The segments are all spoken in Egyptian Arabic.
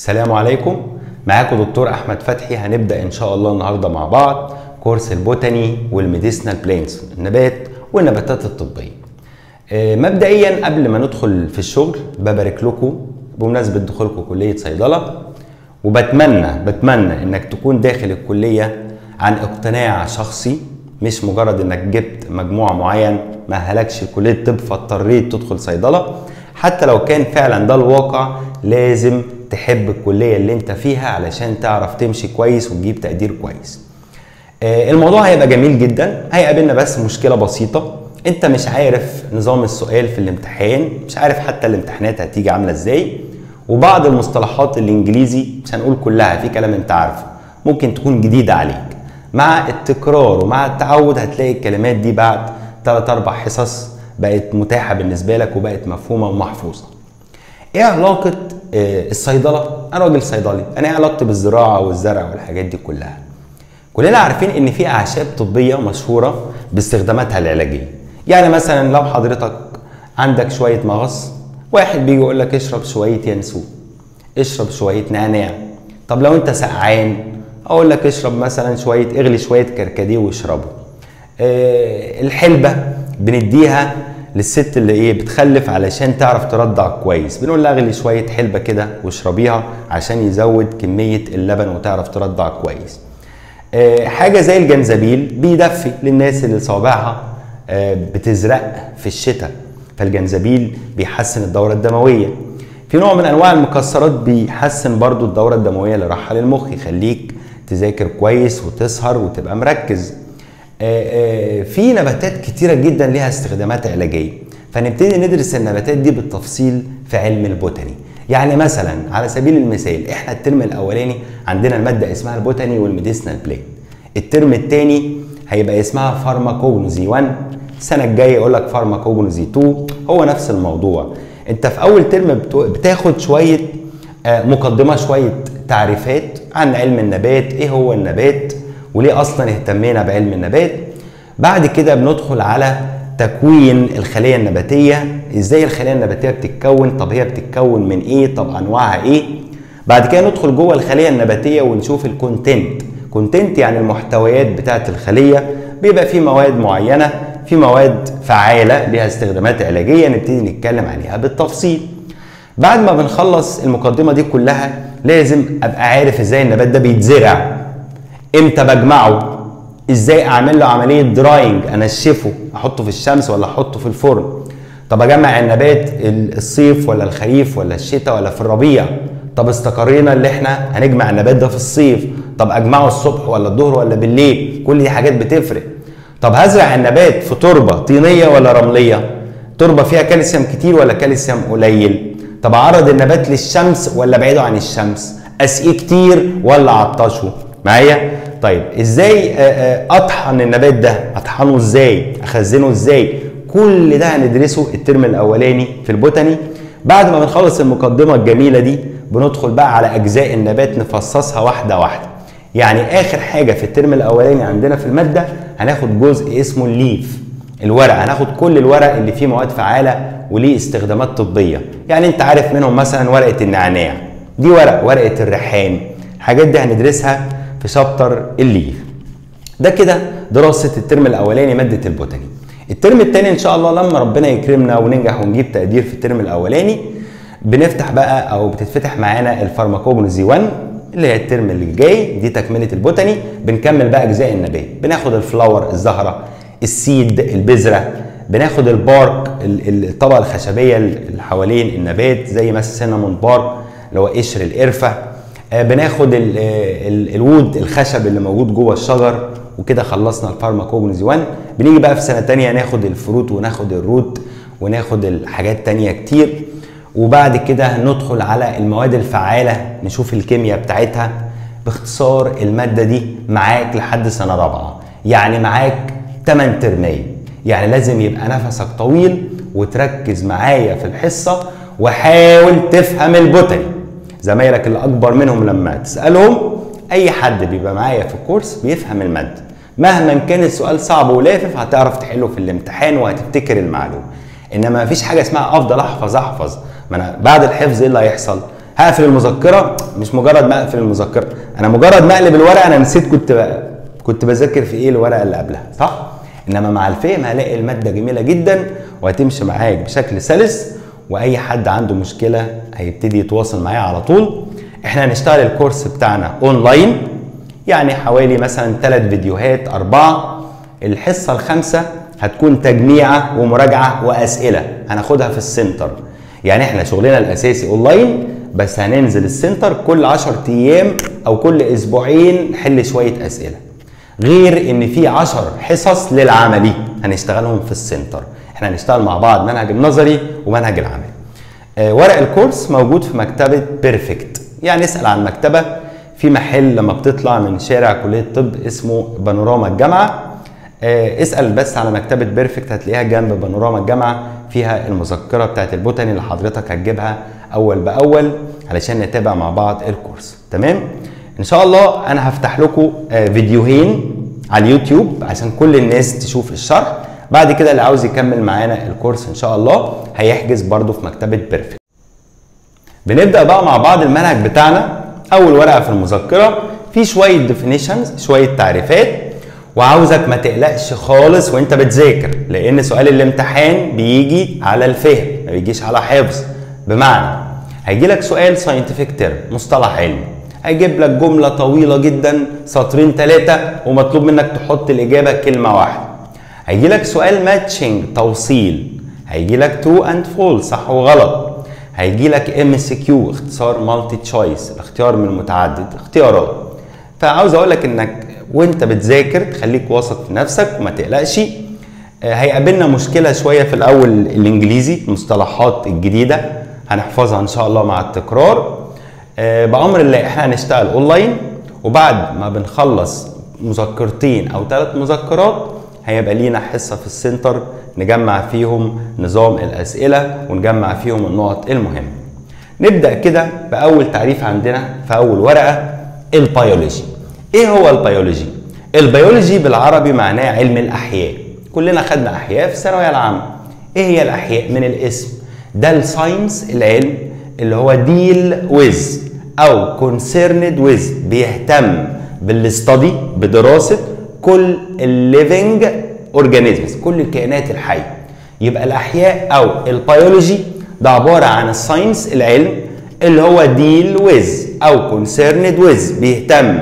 السلام عليكم معاكم دكتور احمد فتحي هنبدا ان شاء الله النهارده مع بعض كورس البوتاني والميديسنال بلانتس النبات والنباتات الطبيه آه، مبدئيا قبل ما ندخل في الشغل ببارك لكم بمناسبه دخولكم كليه صيدله وبتمنى بتمنى انك تكون داخل الكليه عن اقتناع شخصي مش مجرد انك جبت مجموع معين ما اهلكش كليه طب فاضطريت تدخل صيدله حتى لو كان فعلا ده الواقع لازم تحب الكليه اللي انت فيها علشان تعرف تمشي كويس وتجيب تقدير كويس آه، الموضوع هيبقى جميل جدا هيقابلنا بس مشكله بسيطه انت مش عارف نظام السؤال في الامتحان مش عارف حتى الامتحانات هتيجي عامله ازاي وبعض المصطلحات الانجليزي مش هنقول كلها في كلام انت عارفه ممكن تكون جديده عليك مع التكرار ومع التعود هتلاقي الكلمات دي بعد 3 4 حصص بقت متاحه بالنسبه لك وبقت مفهومه ومحفوظه ايه علاقه آه، الصيدله انا راجل صيدلي انا ايه علاقتي بالزراعه والزرع والحاجات دي كلها كلنا عارفين ان في اعشاب طبيه مشهوره باستخداماتها العلاجيه يعني مثلا لو حضرتك عندك شويه مغص واحد بيجي يقول لك اشرب شويه ينسون اشرب شويه نعناع طب لو انت سقعان اقول لك اشرب مثلا شويه اغلي شويه كركديه واشربه آه، الحلبه بنديها للست اللي ايه بتخلف علشان تعرف ترضع كويس بنقول لها اغلي شويه حلبه كده واشربيها عشان يزود كميه اللبن وتعرف ترضع كويس آه، حاجه زي الجنزبيل بيدفي للناس اللي صوابعها آه، بتزرق في الشتاء فالجنزبيل بيحسن الدوره الدمويه في نوع من انواع المكسرات بيحسن برضو الدوره الدمويه اللي رايحه للمخ يخليك تذاكر كويس وتسهر وتبقى مركز آه، آه، في نباتات كتيره جدا ليها استخدامات علاجيه فنبتدي ندرس النباتات دي بالتفصيل في علم البوتاني يعني مثلا على سبيل المثال احنا الترم الاولاني عندنا الماده اسمها البوتاني والميديسنال بلان الترم الثاني هيبقى اسمها فارماكوجنوزي 1 السنه الجايه يقول لك فارماكوجنوزي 2 هو نفس الموضوع انت في اول ترم بتو- بتاخد شويه آه، مقدمه شويه تعريفات عن علم النبات ايه هو النبات وليه اصلا اهتمينا بعلم النبات بعد كده بندخل على تكوين الخليه النباتيه ازاي الخليه النباتيه بتتكون طب هي بتتكون من ايه طب انواعها ايه بعد كده ندخل جوه الخليه النباتيه ونشوف الكونتنت كونتنت يعني المحتويات بتاعه الخليه بيبقى فيه مواد معينه في مواد فعاله ليها استخدامات علاجيه نبتدي نتكلم عليها بالتفصيل بعد ما بنخلص المقدمه دي كلها لازم ابقى عارف ازاي النبات ده بيتزرع امتى بجمعه ازاي اعمل له عمليه دراينج انشفه احطه في الشمس ولا احطه في الفرن طب اجمع النبات ال- الصيف ولا الخريف ولا الشتاء ولا في الربيع طب استقرينا اللي احنا هنجمع النبات ده في الصيف طب اجمعه الصبح ولا الظهر ولا بالليل كل دي حاجات بتفرق طب هزرع النبات في تربه طينيه ولا رمليه تربه فيها كالسيوم كتير ولا كالسيوم قليل طب اعرض النبات للشمس ولا ابعده عن الشمس اسقيه كتير ولا اعطشه معايا طيب ازاي آه، آه، اطحن النبات ده اطحنه ازاي اخزنه ازاي كل ده هندرسه الترم الاولاني في البوتاني بعد ما بنخلص المقدمه الجميله دي بندخل بقى على اجزاء النبات نفصصها واحده واحده يعني اخر حاجه في الترم الاولاني عندنا في الماده هناخد جزء اسمه الليف الورق هناخد كل الورق اللي فيه مواد فعاله وليه استخدامات طبيه يعني انت عارف منهم مثلا ورقه النعناع دي ورق ورقه الريحان الحاجات دي هندرسها في شابتر الليف ده كده دراسه الترم الاولاني ماده البوتاني الترم الثاني ان شاء الله لما ربنا يكرمنا وننجح ونجيب تقدير في الترم الاولاني بنفتح بقى او بتتفتح معانا الفارماكوجنوزي 1 اللي هي الترم اللي جاي دي تكمله البوتاني بنكمل بقى اجزاء النبات بناخد الفلاور الزهره السيد البذره بناخد البارك ال- ال- الطبقه الخشبيه اللي حوالين النبات زي مثلا سينامون بارك اللي هو قشر القرفه آه، بناخد ال- آه، ال- الوود الخشب اللي موجود جوه الشجر وكده خلصنا الفارماكوجنوزي 1 بنيجي بقى في سنه تانية ناخد الفروت وناخد الروت وناخد الحاجات تانية كتير وبعد كده ندخل على المواد الفعالة نشوف الكيمياء بتاعتها باختصار المادة دي معاك لحد سنة رابعة يعني معاك 8 ترمية يعني لازم يبقى نفسك طويل وتركز معايا في الحصة وحاول تفهم البوتاني زمايلك اللي أكبر منهم لما تسألهم أي حد بيبقى معايا في الكورس بيفهم المادة مهما كان السؤال صعب ولافف هتعرف تحله في الامتحان وهتفتكر المعلومة انما مفيش حاجه اسمها افضل احفظ احفظ ما انا بعد الحفظ ايه اللي هيحصل هقفل المذكره مش مجرد ما اقفل المذكره انا مجرد ما اقلب الورقه انا نسيت كنت بقى كنت بذاكر في ايه الورقه اللي قبلها صح انما مع الفهم هلاقي الماده جميله جدا وهتمشي معاك بشكل سلس واي حد عنده مشكله هيبتدي يتواصل معايا على طول احنا هنشتغل الكورس بتاعنا اونلاين يعني حوالي مثلا ثلاث فيديوهات اربعه الحصه الخامسه هتكون تجميعه ومراجعه واسئله هناخدها في السنتر يعني احنا شغلنا الاساسي اونلاين بس هننزل السنتر كل 10 ايام او كل اسبوعين نحل شويه اسئله غير ان في 10 حصص للعملي هنشتغلهم في السنتر احنا هنشتغل مع بعض منهج النظري ومنهج العملي آه ورق الكورس موجود في مكتبه بيرفكت يعني اسال عن مكتبه في محل لما بتطلع من شارع كليه الطب اسمه بانوراما الجامعه آه اسال بس على مكتبه بيرفكت هتلاقيها جنب بانوراما الجامعه فيها المذكره بتاعت البوتاني اللي حضرتك هتجيبها اول باول علشان نتابع مع بعض الكورس تمام ان شاء الله انا هفتح لكم آه فيديوهين على اليوتيوب عشان كل الناس تشوف الشرح بعد كده اللي عاوز يكمل معانا الكورس ان شاء الله هيحجز برده في مكتبه بيرفكت بنبدا بقى مع بعض المنهج بتاعنا اول ورقه في المذكره في شويه ديفينيشنز شويه تعريفات وعاوزك ما تقلقش خالص وانت بتذاكر لان سؤال الامتحان بيجي على الفهم ما بيجيش على حفظ بمعنى هيجي لك سؤال ساينتفك تيرم مصطلح علمي هيجيب لك جمله طويله جدا سطرين ثلاثه ومطلوب منك تحط الاجابه كلمه واحده هيجي لك سؤال ماتشنج توصيل هيجي لك ترو اند فول صح وغلط هيجي لك ام سي كيو اختصار مالتي تشويس الاختيار من المتعدد اختيارات فعاوز اقول لك انك وانت بتذاكر تخليك واثق في نفسك وما تقلقش هيقابلنا مشكله شويه في الاول الانجليزي المصطلحات الجديده هنحفظها ان شاء الله مع التكرار بامر الله احنا هنشتغل اونلاين وبعد ما بنخلص مذكرتين او ثلاث مذكرات هيبقى لينا حصه في السنتر نجمع فيهم نظام الاسئله ونجمع فيهم النقط المهمه نبدا كده باول تعريف عندنا في اول ورقه البيولوجي ايه هو البيولوجي البيولوجي بالعربي معناه علم الاحياء كلنا خدنا احياء في الثانويه العامه ايه هي الاحياء من الاسم ده الساينس العلم اللي هو ديل ويز او كونسيرند ويز بيهتم بالاستدي بدراسه كل الليفنج اورجانيزمز كل الكائنات الحيه يبقى الاحياء او البيولوجي ده عباره عن الساينس العلم اللي هو ديل ويز او كونسيرند ويز بيهتم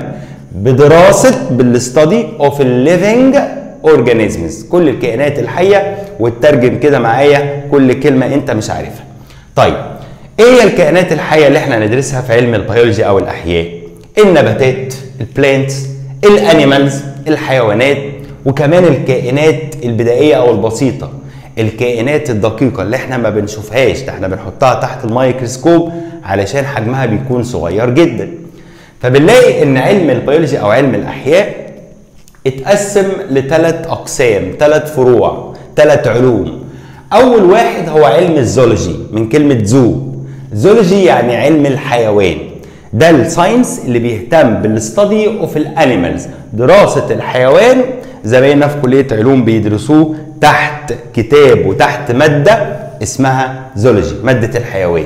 بدراسه بالاستدي اوف الليفنج اورجانيزمز كل الكائنات الحيه وترجم كده معايا كل كلمه انت مش عارفها طيب ايه هي الكائنات الحيه اللي احنا ندرسها في علم البيولوجي او الاحياء النباتات البلانتس الانيمالز الحيوانات وكمان الكائنات البدائيه او البسيطه الكائنات الدقيقه اللي احنا ما بنشوفهاش ده احنا بنحطها تحت الميكروسكوب علشان حجمها بيكون صغير جدا فبنلاقي ان علم البيولوجي او علم الاحياء اتقسم لثلاث اقسام ثلاث فروع ثلاث علوم اول واحد هو علم الزولوجي من كلمه زو زولوجي يعني علم الحيوان ده الساينس اللي بيهتم بالاستدي اوف الانيمالز دراسه الحيوان زمايلنا في كليه علوم بيدرسوه تحت كتاب وتحت ماده اسمها زولوجي ماده الحيوان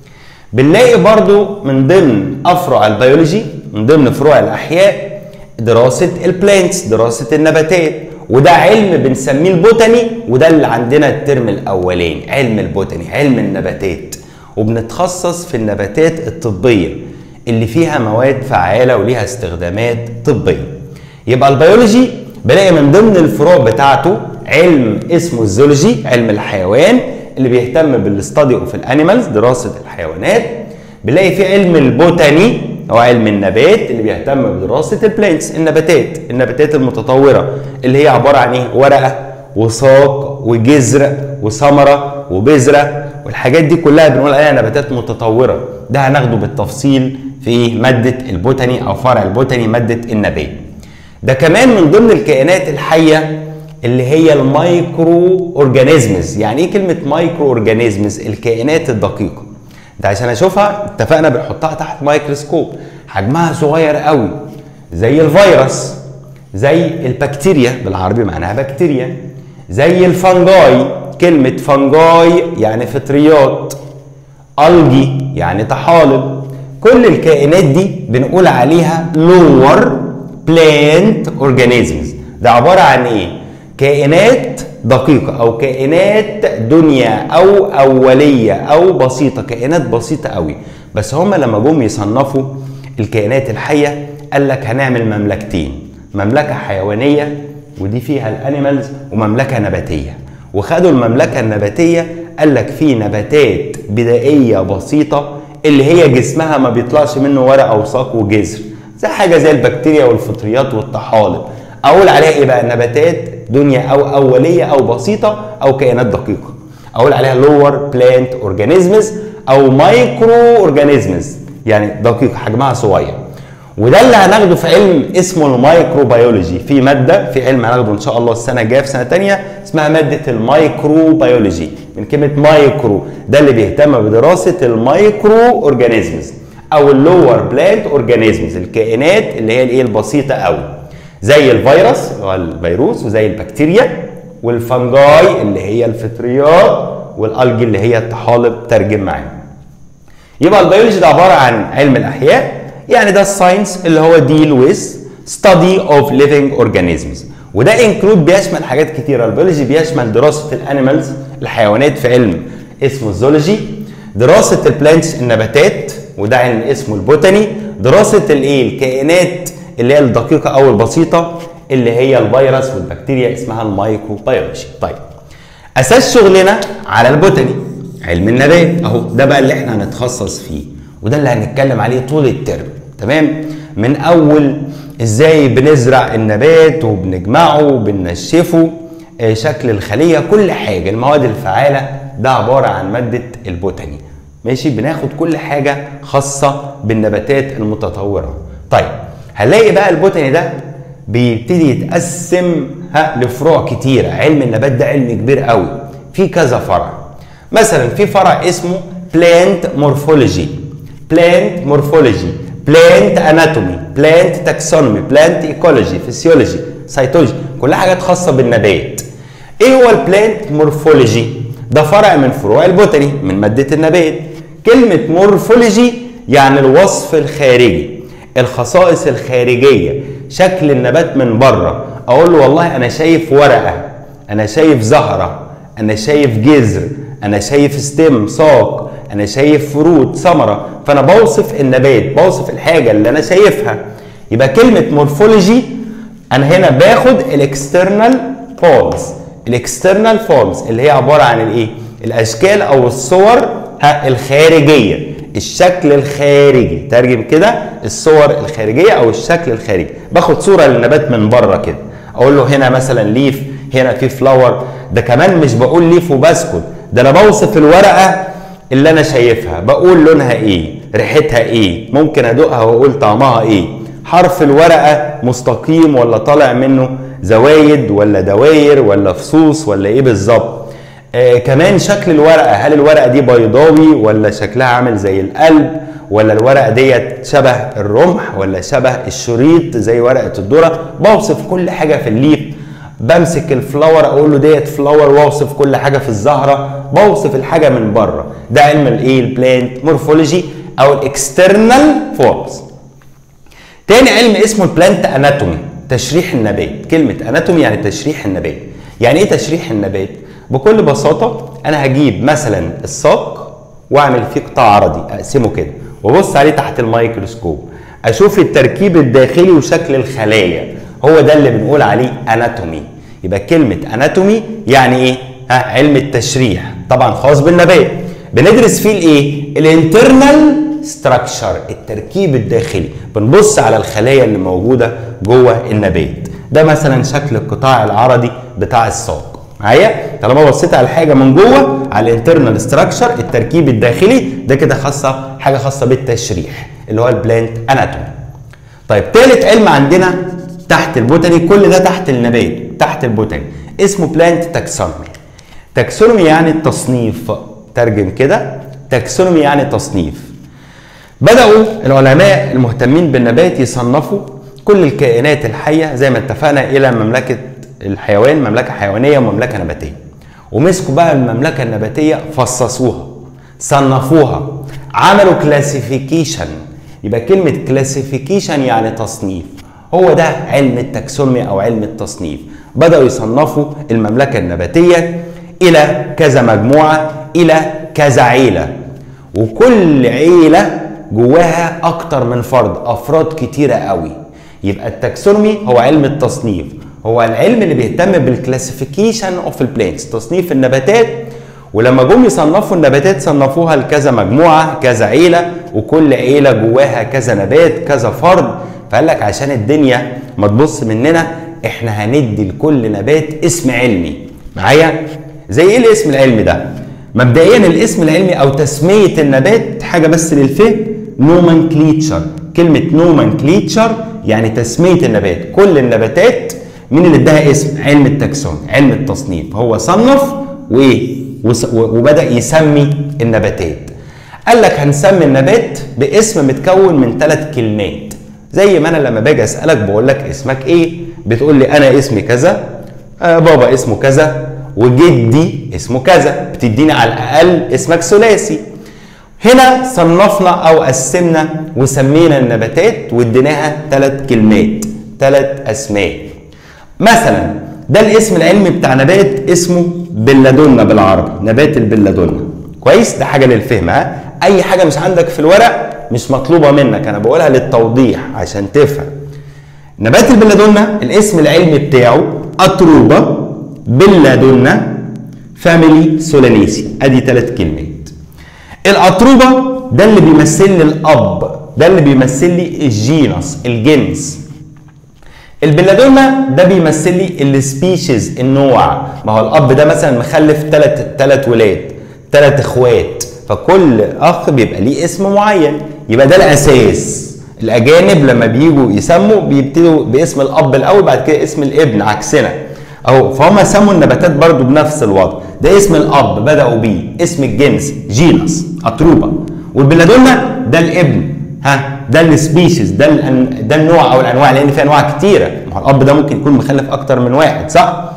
بنلاقي برضو من ضمن افرع البيولوجي من ضمن فروع الاحياء دراسه البلانتس دراسه النباتات وده علم بنسميه البوتاني وده اللي عندنا الترم الاولاني علم البوتاني علم النباتات وبنتخصص في النباتات الطبيه اللي فيها مواد فعاله وليها استخدامات طبيه يبقى البيولوجي بلاقي من ضمن الفروع بتاعته علم اسمه الزولوجي علم الحيوان اللي بيهتم بالاستادي اوف الانيمالز دراسه الحيوانات بنلاقي في علم البوتاني هو علم النبات اللي بيهتم بدراسه البلانتس النباتات النباتات المتطوره اللي هي عباره عن ايه ورقه وساق وجذر وثمره وبذره والحاجات دي كلها بنقول عليها نباتات متطوره ده هناخده بالتفصيل في ماده البوتاني او فرع البوتاني ماده النبات ده كمان من ضمن الكائنات الحيه اللي هي المايكرو اورجانيزمز يعني ايه كلمه مايكرو اورجانيزمز الكائنات الدقيقه ده عشان اشوفها اتفقنا بنحطها تحت ميكروسكوب حجمها صغير قوي زي الفيروس زي البكتيريا بالعربي معناها بكتيريا زي الفنجاي كلمة فنجاي يعني فطريات ألجي يعني طحالب كل الكائنات دي بنقول عليها lower plant organisms ده عباره عن ايه كائنات دقيقة أو كائنات دنيا أو أولية أو بسيطة كائنات بسيطة قوي بس هم لما جم يصنفوا الكائنات الحية قال لك هنعمل مملكتين مملكة حيوانية ودي فيها الانيمالز ومملكة نباتية وخدوا المملكة النباتية قال لك في نباتات بدائية بسيطة اللي هي جسمها ما بيطلعش منه ورق أو ساق وجذر زي حاجة زي البكتيريا والفطريات والطحالب أقول عليها إيه بقى نباتات دنيا أو أولية أو بسيطة أو كائنات دقيقة أقول عليها lower plant organisms أو micro organisms يعني دقيق حجمها صغير وده اللي هناخده في علم اسمه الميكروبيولوجي في ماده في علم هناخده ان شاء الله السنه الجايه في سنه تانية اسمها ماده الميكروبيولوجي من كلمه مايكرو ده اللي بيهتم بدراسه الميكرو اورجانيزمز او اللور بلانت اورجانيزمز الكائنات اللي هي الايه البسيطه قوي زي الفيروس اللي هو الفيروس وزي البكتيريا والفنجاي اللي هي الفطريات والالجي اللي هي الطحالب ترجم معانا يبقى البيولوجي ده عباره عن علم الاحياء يعني ده الساينس اللي هو ديل ويز ستادي اوف ليفينج اورجانيزمز وده انكلود بيشمل حاجات كتيره البيولوجي بيشمل دراسه الانيمالز الحيوانات في علم اسمه الزولوجي دراسه البلانتس النباتات وده علم اسمه البوتاني دراسه الايه الكائنات اللي هي الدقيقه او البسيطه اللي هي الفيروس والبكتيريا اسمها الميكروبيولوجي طيب اساس شغلنا على البوتاني علم النبات اهو ده بقى اللي احنا هنتخصص فيه وده اللي هنتكلم عليه طول الترم تمام من اول ازاي بنزرع النبات وبنجمعه وبننشفه آه، شكل الخليه كل حاجه المواد الفعاله ده عباره عن ماده البوتاني ماشي بناخد كل حاجه خاصه بالنباتات المتطوره طيب هنلاقي بقى البوتاني ده بيبتدي يتقسم ها لفروع كتيره علم النبات ده علم كبير قوي في كذا فرع مثلا في فرع اسمه بلانت مورفولوجي بلانت مورفولوجي بلانت اناتومي بلانت تاكسونومي بلانت ايكولوجي فيسيولوجي سيتولوجي كلها حاجات خاصه بالنبات ايه هو البلانت مورفولوجي ده فرع من فروع البوتاني من ماده النبات كلمه مورفولوجي يعني الوصف الخارجي الخصائص الخارجيه شكل النبات من بره اقول له والله انا شايف ورقه انا شايف زهره انا شايف جذر انا شايف ستيم ساق انا شايف فروت ثمره فانا بوصف النبات بوصف الحاجه اللي انا شايفها يبقى كلمه مورفولوجي انا هنا باخد الاكسترنال فورمز الاكسترنال فورمز اللي هي عباره عن الايه الاشكال او الصور ها الخارجيه الشكل الخارجي ترجم كده الصور الخارجيه او الشكل الخارجي باخد صوره للنبات من بره كده اقول له هنا مثلا ليف هنا في فلاور ده كمان مش بقول ليف وبسكت ده انا بوصف الورقه اللي انا شايفها بقول لونها ايه ريحتها ايه ممكن ادوقها واقول طعمها ايه حرف الورقه مستقيم ولا طالع منه زوايد ولا دواير ولا فصوص ولا ايه بالظبط آه كمان شكل الورقه هل الورقه دي بيضاوي ولا شكلها عامل زي القلب ولا الورقه ديت شبه الرمح ولا شبه الشريط زي ورقه الذره بوصف كل حاجه في الليف بمسك الفلاور اقول له ديت فلاور واوصف كل حاجه في الزهره بوصف الحاجه من بره ده علم الايه البلانت مورفولوجي او الاكسترنال فورمز تاني علم اسمه البلانت اناتومي تشريح النبات كلمه اناتومي يعني تشريح النبات يعني ايه تشريح النبات بكل بساطه انا هجيب مثلا الساق واعمل فيه قطاع عرضي اقسمه كده وابص عليه تحت الميكروسكوب اشوف التركيب الداخلي وشكل الخلايا هو ده اللي بنقول عليه اناتومي يبقى كلمه اناتومي يعني ايه ها علم التشريح طبعا خاص بالنبات بندرس فيه الايه الانترنال ستراكشر التركيب الداخلي بنبص على الخلايا اللي موجوده جوه النبات ده مثلا شكل القطاع العرضي بتاع الساق معايا طالما بصيت على الحاجه من جوه على الانترنال ستراكشر التركيب الداخلي ده كده خاصه حاجه خاصه بالتشريح اللي هو البلانت اناتومي طيب ثالث علم عندنا تحت البوتاني كل ده تحت النبات تحت البوتاني اسمه بلانت تاكسونومي تاكسونومي يعني التصنيف ترجم كده تاكسونومي يعني تصنيف بدأوا العلماء المهتمين بالنبات يصنفوا كل الكائنات الحية زي ما اتفقنا إلى مملكة الحيوان مملكة حيوانية ومملكة نباتية ومسكوا بقى المملكة النباتية فصصوها صنفوها عملوا كلاسيفيكيشن يبقى كلمه كلاسيفيكيشن يعني تصنيف هو ده علم التاكسونومي او علم التصنيف بداوا يصنفوا المملكه النباتيه الى كذا مجموعه الى كذا عيله وكل عيله جواها اكتر من فرد افراد كتيره قوي يبقى التاكسونومي هو علم التصنيف هو العلم اللي بيهتم بالكلاسيفيكيشن اوف البلانتس تصنيف النباتات ولما جم يصنفوا النباتات صنفوها لكذا مجموعه كذا عيله وكل عيله جواها كذا نبات كذا فرد فقال لك عشان الدنيا ما تبص مننا احنا هندي لكل نبات اسم علمي معايا زي ايه الاسم العلمي ده مبدئيا الاسم العلمي او تسميه النبات حاجه بس للفهم نومنكليتشر كلمه نومنكليتشر يعني تسميه النبات كل النباتات مين اللي اداها اسم علم التكسون علم التصنيف هو صنف وايه وبدا يسمي النباتات قال لك هنسمي النبات باسم متكون من ثلاث كلمات زي ما انا لما باجي اسالك بقول لك اسمك ايه بتقول لي انا اسمي كذا آه بابا اسمه كذا وجدي اسمه كذا بتديني على الاقل اسمك ثلاثي هنا صنفنا او قسمنا وسمينا النباتات واديناها ثلاث كلمات ثلاث اسماء مثلا ده الاسم العلمي بتاع نبات اسمه بلادونا بالعربي نبات البلادونا كويس ده حاجه للفهم ها اي حاجه مش عندك في الورق مش مطلوبه منك انا بقولها للتوضيح عشان تفهم نبات البلادونا الاسم العلمي بتاعه اتروبا بلادونا فاميلي سولانيسي ادي ثلاث كلمات الاتروبا ده اللي بيمثل لي الاب ده اللي بيمثل لي الجينس الجنس البلادونا ده بيمثل لي السبيشيز النوع ما هو الاب ده مثلا مخلف ثلاث ثلاث ولاد ثلاث اخوات فكل اخ بيبقى ليه اسم معين يبقى ده الاساس الاجانب لما بيجوا يسموا بيبتدوا باسم الاب الاول بعد كده اسم الابن عكسنا اهو فهم سموا النباتات برضو بنفس الوضع ده اسم الاب بداوا بيه اسم الجنس جينس اتروبا والبلادونا ده الابن ها ده السبيشيز ده ده النوع او الانواع لان في انواع كتيره ما هو الاب ده ممكن يكون مخلف اكتر من واحد صح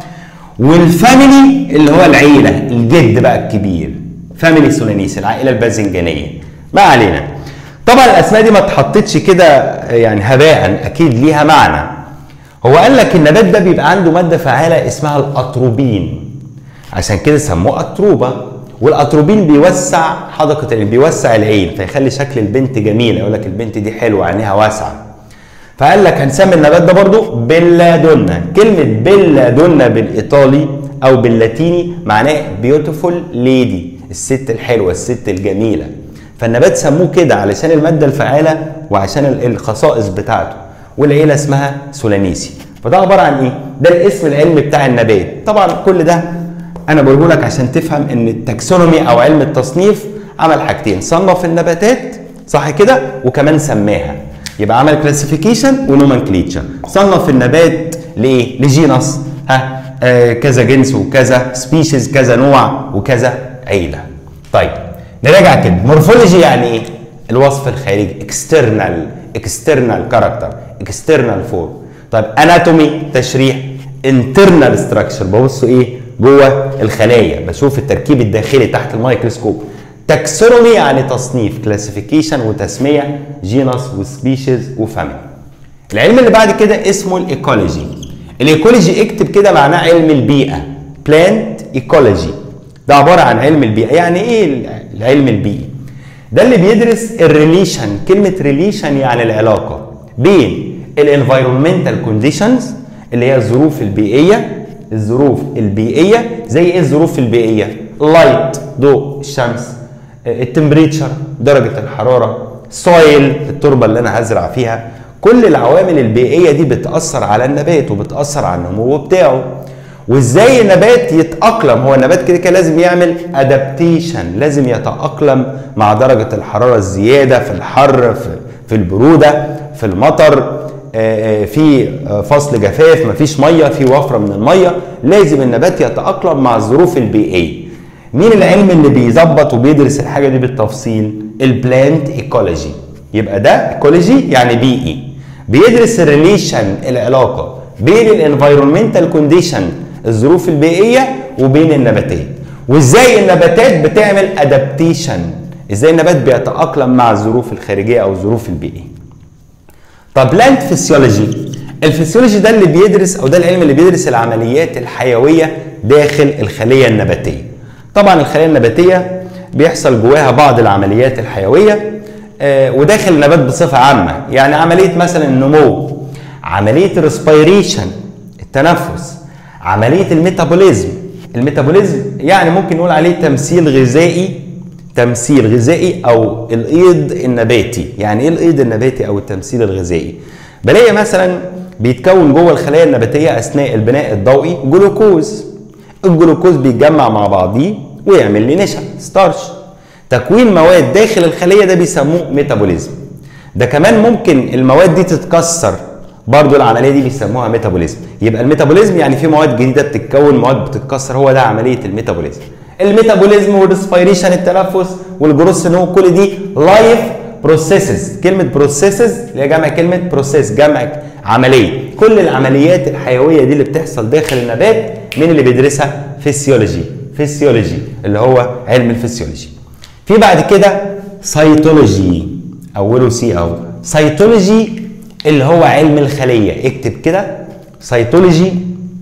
والفاميلي اللي هو العيله الجد بقى الكبير فاميلي سولانيس العائله الباذنجانيه ما علينا طبعا الاسماء دي ما اتحطتش كده يعني هباء اكيد ليها معنى هو قال لك النبات ده بيبقى عنده ماده فعاله اسمها الاتروبين عشان كده سموه اتروبه والاتروبين بيوسع حدقه العين بيوسع العين فيخلي شكل البنت جميل يقول لك البنت دي حلوه عينيها واسعه فقال لك هنسمي النبات ده برضو بيلادونا كلمه بيلادونا بالايطالي او باللاتيني معناه بيوتيفول ليدي الست الحلوه الست الجميله فالنبات سموه كده علشان الماده الفعاله وعشان الخصائص بتاعته والعيله اسمها سولانيسي فده عباره عن ايه ده الاسم العلمي بتاع النبات طبعا كل ده انا بقوله لك عشان تفهم ان التاكسونومي او علم التصنيف عمل حاجتين صنف النباتات صح كده وكمان سماها يبقى عمل كلاسيفيكيشن ونومنكليتشر صنف النبات لايه لجينس ها آه كذا جنس وكذا سبيشيز كذا نوع وكذا عيله طيب نراجع كده مورفولوجي يعني ايه الوصف الخارجي اكسترنال اكسترنال كاركتر اكسترنال فورم طيب اناتومي تشريح انترنال ستراكشر ببص ايه جوه الخلايا بشوف التركيب الداخلي تحت الميكروسكوب تاكسونومي يعني تصنيف كلاسيفيكيشن وتسميه جينس وسبيشيز وفاميلي العلم اللي بعد كده اسمه الايكولوجي الايكولوجي اكتب كده معناه علم البيئه بلانت ايكولوجي ده عباره عن علم البيئه يعني ايه العلم البيئي ده اللي بيدرس الريليشن كلمه ريليشن يعني العلاقه بين الانفايرمنتال كونديشنز اللي هي الظروف البيئيه الظروف البيئيه زي ايه الظروف البيئيه اللايت ضوء الشمس التمبريتشر درجه الحراره سويل التربه اللي انا هزرع فيها كل العوامل البيئيه دي بتاثر على النبات وبتاثر على النمو بتاعه وازاي النبات يتاقلم هو النبات كده كده لازم يعمل ادابتيشن لازم يتاقلم مع درجه الحراره الزياده في الحر في, في البروده في المطر في فصل جفاف مفيش ميه في وفره من الميه لازم النبات يتاقلم مع الظروف البيئيه مين العلم اللي بيظبط وبيدرس الحاجه دي بالتفصيل البلانت ايكولوجي يبقى ده ايكولوجي يعني بيئي بيدرس الريليشن العلاقه بين الانفايرمنتال كونديشن الظروف البيئيه وبين النباتات وازاي النباتات بتعمل ادابتيشن ازاي النبات بيتاقلم مع الظروف الخارجيه او الظروف البيئيه طب بلانت فيسيولوجي الفسيولوجي ده اللي بيدرس او ده العلم اللي بيدرس العمليات الحيويه داخل الخليه النباتيه طبعا الخليه النباتيه بيحصل جواها بعض العمليات الحيويه آه، وداخل النبات بصفه عامه يعني عمليه مثلا النمو عمليه الريسبيريشن التنفس عمليه الميتابوليزم الميتابوليزم يعني ممكن نقول عليه تمثيل غذائي تمثيل غذائي او الايض النباتي يعني ايه الايض النباتي او التمثيل الغذائي بلاقي مثلا بيتكون جوه الخلايا النباتيه اثناء البناء الضوئي جلوكوز الجلوكوز بيتجمع مع بعضيه ويعمل لي نشا ستارش تكوين مواد داخل الخليه ده بيسموه ميتابوليزم ده كمان ممكن المواد دي تتكسر برضو العمليه دي بيسموها ميتابوليزم يبقى الميتابوليزم يعني في مواد جديده بتتكون مواد بتتكسر هو ده عمليه الميتابوليزم الميتابوليزم والريسبيريشن التنفس والجروس نو كل دي لايف بروسيسز كلمه بروسيسز اللي هي جمع كلمه بروسيس جمع عمليه كل العمليات الحيويه دي اللي بتحصل داخل النبات مين اللي بيدرسها فيسيولوجي فيسيولوجي اللي هو علم الفسيولوجي في بعد كده سيتولوجي اوله سي او سيتولوجي اللي هو علم الخليه اكتب كده سيتولوجي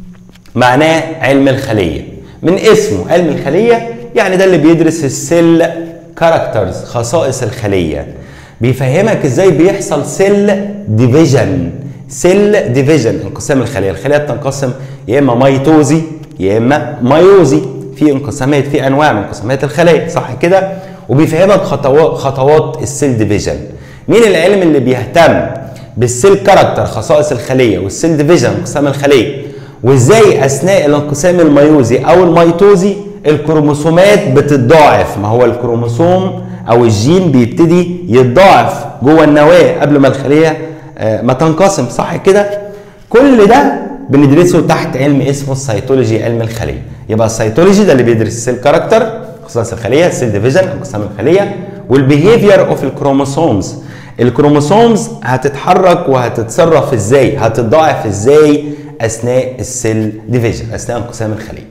معناه علم الخليه من اسمه علم الخليه يعني ده اللي بيدرس السيل كاركترز خصائص الخليه بيفهمك ازاي بيحصل سيل ديفيجن سيل ديفيجن انقسام الخليه الخليه بتنقسم يا اما ميتوزي يا اما مايوزي في انقسامات في انواع من انقسامات الخلايا صح كده وبيفهمك خطوات خطوات السيل ديفيجن مين العلم اللي بيهتم بالسيل كاركتر خصائص الخليه والسيل ديفيجن انقسام الخليه وازاي اثناء الانقسام الميوزي او الميتوزي الكروموسومات بتتضاعف ما هو الكروموسوم او الجين بيبتدي يتضاعف جوه النواه قبل ما الخليه آه، ما تنقسم صح كده كل ده بندرسه تحت علم اسمه السيتولوجي علم الخليه يبقى السيتولوجي ده اللي بيدرس السيل كاركتر خصائص الخليه السيل ديفيجن انقسام الخليه والبيهيفير اوف الكروموسومز الكروموسومز هتتحرك وهتتصرف ازاي هتتضاعف ازاي اثناء السيل ديفيجن اثناء انقسام الخليه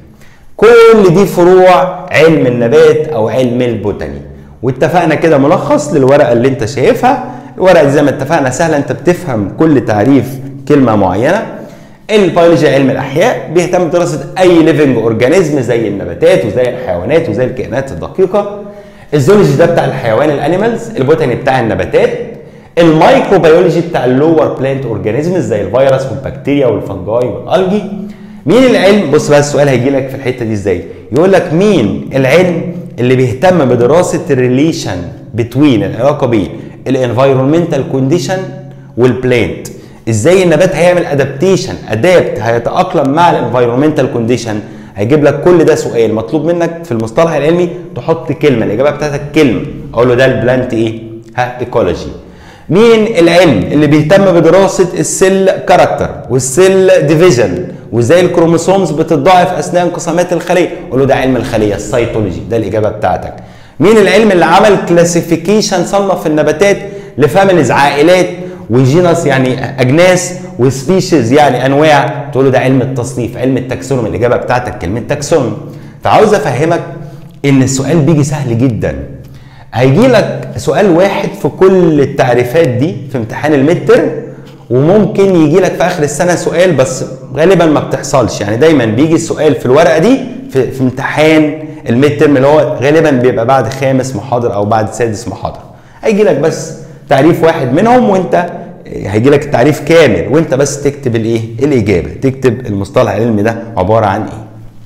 كل دي فروع علم النبات او علم البوتاني واتفقنا كده ملخص للورقه اللي انت شايفها الورقه دي زي ما اتفقنا سهله انت بتفهم كل تعريف كلمه معينه البيولوجي علم الاحياء بيهتم بدراسه اي ليفنج اورجانيزم زي النباتات وزي الحيوانات وزي الكائنات الدقيقه الزولوجي ده بتاع الحيوان الانيمالز البوتاني بتاع النباتات الميكروبيولوجي بتاع اللور بلانت اورجانيزمز زي الفيروس والبكتيريا والفنجاي والالجي مين العلم بص بقى السؤال هيجي لك في الحته دي ازاي يقول لك مين العلم اللي بيهتم بدراسه الريليشن بتوين العلاقه بين الانفايرمنتال كونديشن والبلانت ازاي النبات هيعمل ادابتيشن ادابت هيتاقلم مع الانفايرمنتال كونديشن هيجيب لك كل ده سؤال مطلوب منك في المصطلح العلمي تحط كلمه الاجابه بتاعتك كلمه اقول له ده البلانت ايه ها ايكولوجي مين العلم اللي بيهتم بدراسه السيل كاركتر والسيل ديفيجن وازاي الكروموسومز بتتضاعف اثناء انقسامات الخليه قول له ده علم الخليه السيتولوجي ده الاجابه بتاعتك مين العلم اللي عمل كلاسيفيكيشن صنف النباتات لفاميليز عائلات وجينس يعني اجناس وسبيشيز يعني انواع تقول له ده علم التصنيف علم التاكسونومي الاجابه بتاعتك كلمه تاكسونومي فعاوز افهمك ان السؤال بيجي سهل جدا هيجي لك سؤال واحد في كل التعريفات دي في امتحان المتر وممكن يجي لك في اخر السنه سؤال بس غالبا ما بتحصلش يعني دايما بيجي السؤال في الورقه دي في, في امتحان الميد ترم اللي هو غالبا بيبقى بعد خامس محاضر او بعد سادس محاضر هيجي لك بس تعريف واحد منهم وانت هيجي لك التعريف كامل وانت بس تكتب الايه الاجابه تكتب المصطلح العلمي ده عباره عن ايه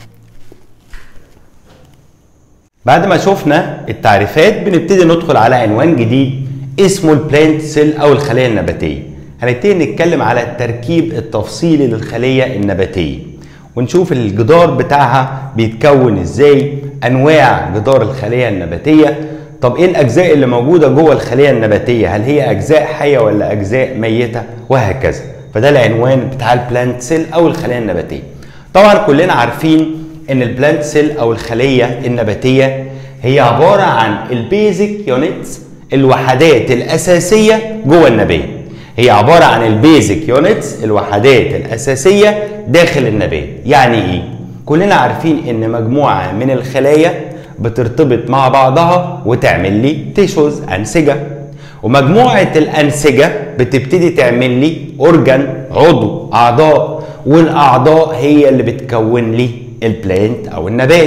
بعد ما شفنا التعريفات بنبتدي ندخل على عنوان جديد اسمه البلانت سيل او الخليه النباتيه هنبتدي نتكلم على التركيب التفصيلي للخليه النباتيه ونشوف الجدار بتاعها بيتكون ازاي انواع جدار الخليه النباتيه طب ايه الاجزاء اللي موجوده جوه الخليه النباتيه هل هي اجزاء حيه ولا اجزاء ميته وهكذا فده العنوان بتاع البلانت سيل او الخليه النباتيه طبعا كلنا عارفين ان البلانت سيل او الخليه النباتيه هي عباره عن البيزك يونتس الوحدات الاساسيه جوه النبات هي عباره عن البيزك يونتس الوحدات الاساسيه داخل النبات يعني ايه كلنا عارفين ان مجموعه من الخلايا بترتبط مع بعضها وتعمل لي تيشوز انسجه ومجموعه الانسجه بتبتدي تعمل لي اورجان عضو اعضاء والاعضاء هي اللي بتكون لي البلانت او النبات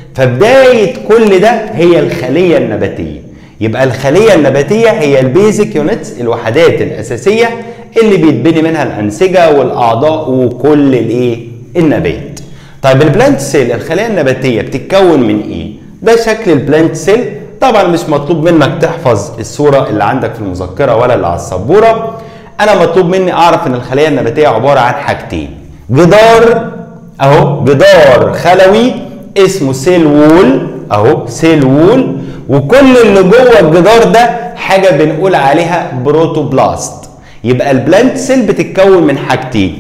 فبدايه كل ده هي الخليه النباتيه يبقى الخليه النباتيه هي البيزك يونتس الوحدات الاساسيه اللي بيتبني منها الانسجه والاعضاء وكل الايه النبات طيب البلانت سيل الخليه النباتيه بتتكون من ايه ده شكل البلانت سيل طبعا مش مطلوب منك تحفظ الصوره اللي عندك في المذكره ولا اللي على السبوره انا مطلوب مني اعرف ان الخليه النباتيه عباره عن حاجتين جدار اهو جدار خلوي اسمه سيل وول اهو سيل وول وكل اللي جوه الجدار ده حاجه بنقول عليها بروتوبلاست يبقى البلانت سيل بتتكون من حاجتين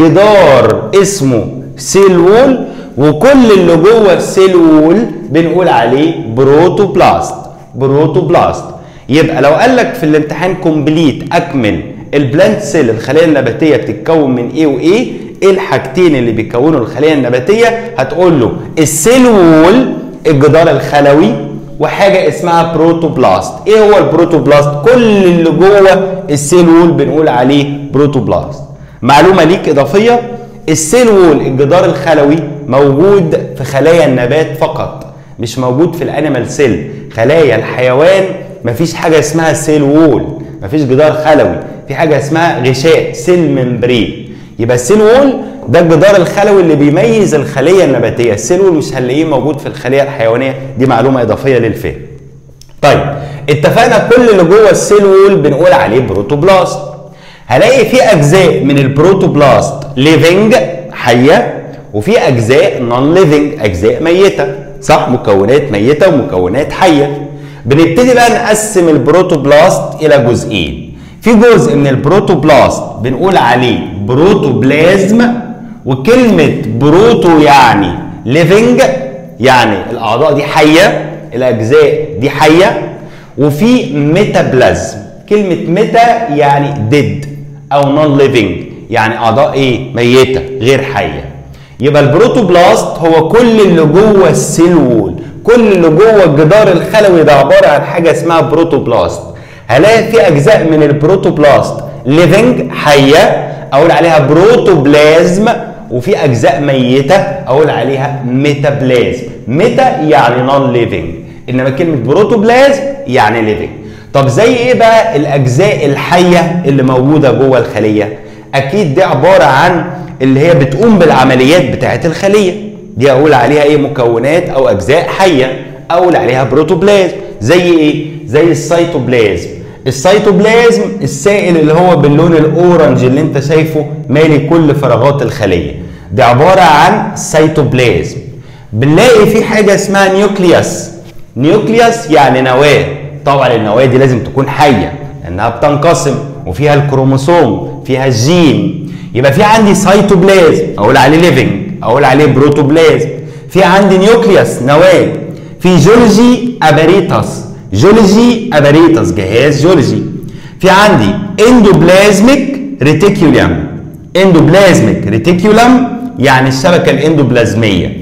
جدار اسمه سيل وول وكل اللي جوه السيل وول بنقول عليه بروتوبلاست بروتوبلاست يبقى لو قال لك في الامتحان كومبليت اكمل البلانت سيل الخليه النباتيه بتتكون من ايه وايه ايه الحاجتين اللي بيكونوا الخليه النباتيه هتقول له السيل وول الجدار الخلوي وحاجه اسمها بروتوبلاست ايه هو البروتوبلاست كل اللي جوه السيل وول بنقول عليه بروتوبلاست معلومه ليك اضافيه السيل وول الجدار الخلوي موجود في خلايا النبات فقط مش موجود في الانيمال سيل خلايا الحيوان مفيش حاجه اسمها سيل وول مفيش جدار خلوي في حاجه اسمها غشاء سيل ممبرين يبقى السيل وول ده الجدار الخلوي اللي بيميز الخليه النباتيه السيل وول مش هنلاقيه موجود في الخليه الحيوانيه دي معلومه اضافيه للفهم طيب اتفقنا كل اللي جوه السيل وول بنقول عليه بروتوبلاست هلاقي في اجزاء من البروتوبلاست ليفنج حيه وفي اجزاء نون ليفنج اجزاء ميته صح مكونات ميته ومكونات حيه بنبتدي بقى نقسم البروتوبلاست الى جزئين في جزء من البروتوبلاست بنقول عليه بروتوبلازم وكلمة بروتو يعني ليفنج يعني الأعضاء دي حية الأجزاء دي حية وفي ميتابلازم كلمة ميتا يعني ديد أو نون ليفنج يعني أعضاء إيه؟ ميتة غير حية يبقى البروتوبلاست هو كل اللي جوه السيل وول كل اللي جوه الجدار الخلوي ده عبارة عن حاجة اسمها بروتوبلاست هلاقي في أجزاء من البروتوبلاست ليفنج حية اقول عليها بروتوبلازم وفي اجزاء ميته اقول عليها ميتابلازم ميتا يعني نون ليفنج انما كلمه بروتوبلازم يعني ليفنج طب زي ايه بقى الاجزاء الحيه اللي موجوده جوه الخليه اكيد دي عباره عن اللي هي بتقوم بالعمليات بتاعه الخليه دي اقول عليها ايه مكونات او اجزاء حيه اقول عليها بروتوبلازم زي ايه زي السيتوبلازم السيتوبلازم السائل اللي هو باللون الاورنج اللي انت شايفه مالي كل فراغات الخليه ده عباره عن سيتوبلازم بنلاقي في حاجه اسمها نيوكليوس نيوكليوس يعني نواه طبعا النواه دي لازم تكون حيه لانها بتنقسم وفيها الكروموسوم فيها الجين يبقى في عندي سيتوبلازم اقول عليه ليفنج اقول عليه بروتوبلازم في عندي نيوكليوس نواه في جولجي اباريتاس جولوجي اباريتس جهاز جولوجي في عندي اندوبلازميك ريتيكولم اندوبلازميك ريتيكولم يعني الشبكه الاندوبلازميه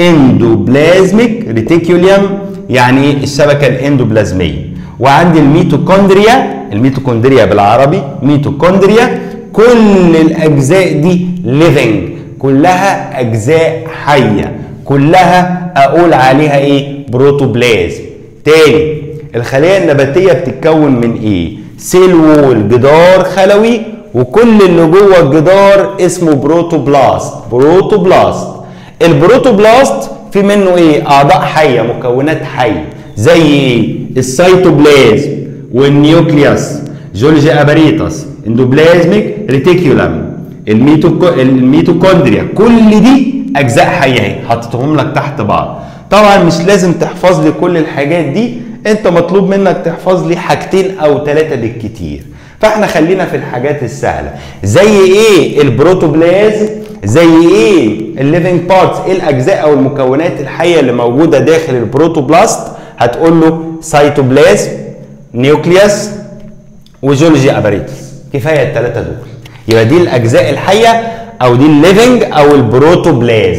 اندوبلازميك ريتيكولم يعني الشبكه الاندوبلازميه وعندي الميتوكوندريا الميتوكوندريا بالعربي ميتوكوندريا كل الاجزاء دي ليفنج كلها اجزاء حيه كلها اقول عليها ايه بروتوبلازم تاني الخلية النباتية بتتكون من ايه؟ سيل وول جدار خلوي وكل اللي جوه الجدار اسمه بروتوبلاست بروتوبلاست البروتوبلاست في منه ايه؟ اعضاء حية مكونات حية زي ايه؟ السيتوبلازم والنيوكليوس جولجي اباريتس اندوبلازميك ريتيكولم الميتوكو الميتوكوندريا كل دي اجزاء حيه اهي حطيتهم لك تحت بعض طبعا مش لازم تحفظ لي كل الحاجات دي انت مطلوب منك تحفظ لي حاجتين او ثلاثه بالكتير فاحنا خلينا في الحاجات السهله زي ايه البروتوبلازم زي ايه الليفنج بارتس ايه الاجزاء او المكونات الحيه اللي موجوده داخل البروتوبلاست هتقول له سيتوبلازم نيوكليوس وجولجي اباريتس كفايه الثلاثه دول يبقى دي الاجزاء الحيه او دي الليفنج او البروتوبلازم